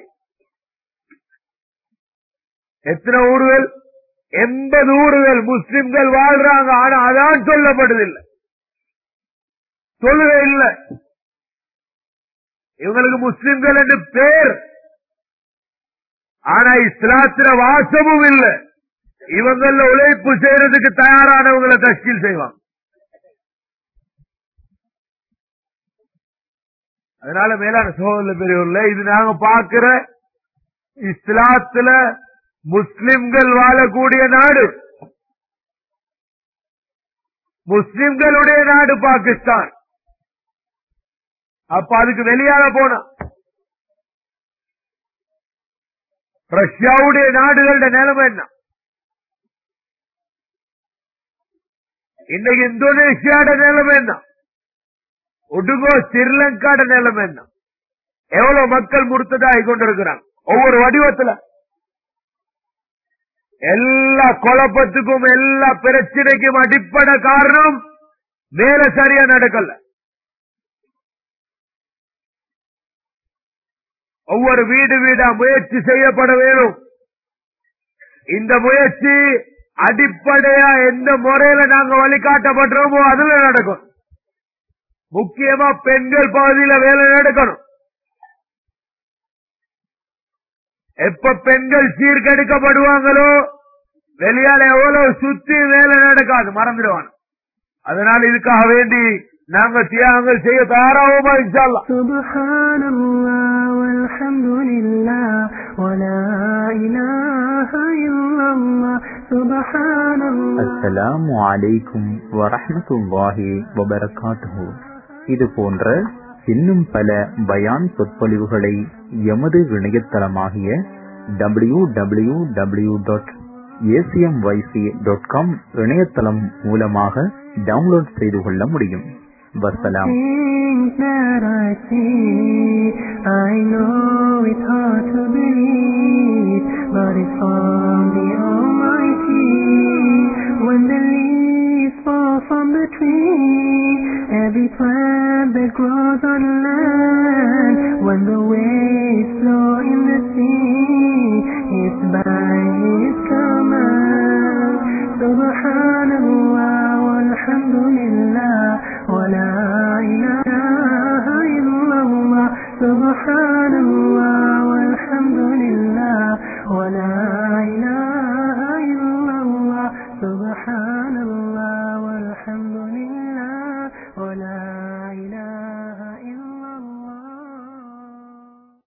எத்தனை ஊர்கள் எண்பது ஊர்கள் முஸ்லிம்கள் வாழ்றாங்க ஆனா அதான் சொல்லப்படுதில்லை சொல்லுவே இல்லை இவங்களுக்கு முஸ்லிம்கள் என்று பேர் ஆனா இஸ்லாத்திர வாசமும் இல்ல இவங்கள உழைப்பு செய்யறதுக்கு தயாரானவங்களை தஷ்கீல் செய்வாங்க அதனால மேலான சோதனை பெரியவர்ல இது நாங்க பாக்குற இஸ்லாத்துல முஸ்லிம்கள் வாழக்கூடிய நாடு முஸ்லிம்களுடைய நாடு பாகிஸ்தான் அப்ப அதுக்கு வெளியால போனா ரஷ்யாவுடைய நாடுகளோட நிலைமை என்ன இன்னைக்கு இந்தோனேஷியாட நிலைமை என்ன ஒடுங்கோ ஸ்ரீலங்காட நிலைமை என்ன எவ்வளவு மக்கள் முடுத்ததாகி கொண்டிருக்கிறாங்க ஒவ்வொரு வடிவத்துல எல்லா குழப்பத்துக்கும் எல்லா பிரச்சனைக்கும் அடிப்படை காரணம் மேல சரியா நடக்கல ஒவ்வொரு வீடு வீடா முயற்சி செய்யப்பட வேணும் இந்த முயற்சி அடிப்படையா எந்த முறையில நாங்க வழிகாட்டப்படுறோமோ அதுல நடக்கும் முக்கியமா பெண்கள் பகுதியில வேலை நடக்கணும் எப்ப பெண்கள் சீர்கெடுக்கப்படுவாங்களோ வெளியால எவ்வளவு சுத்தி வேலை நடக்காது மறந்துடுவாங்க அதனால இதுக்காக வேண்டி நாங்க தியாகங்கள் செய்ய தயாராகுமா இன்ஷால்லா سبحان الله والحمد لله ولا إله إلا الله سبحان الله அஸ்ஸலாமு அலைக்கும் வரஹ்மத்துல்லாஹி வபரகாத்துஹு இது போன்ற இன்னும் பல பயான் சொற்பொழிவுகளை எமது இணையதளமாகிய W W W dot ACMYC dot com இணையதளம் மூலமாக டவுன்லோட் செய்து கொள்ள முடியும் வசலாம் Things that I see, I know it's hard to believe, but it's from the Almighty. When the leaves fall from the tree, every plant that grows on land, when the waves flow in the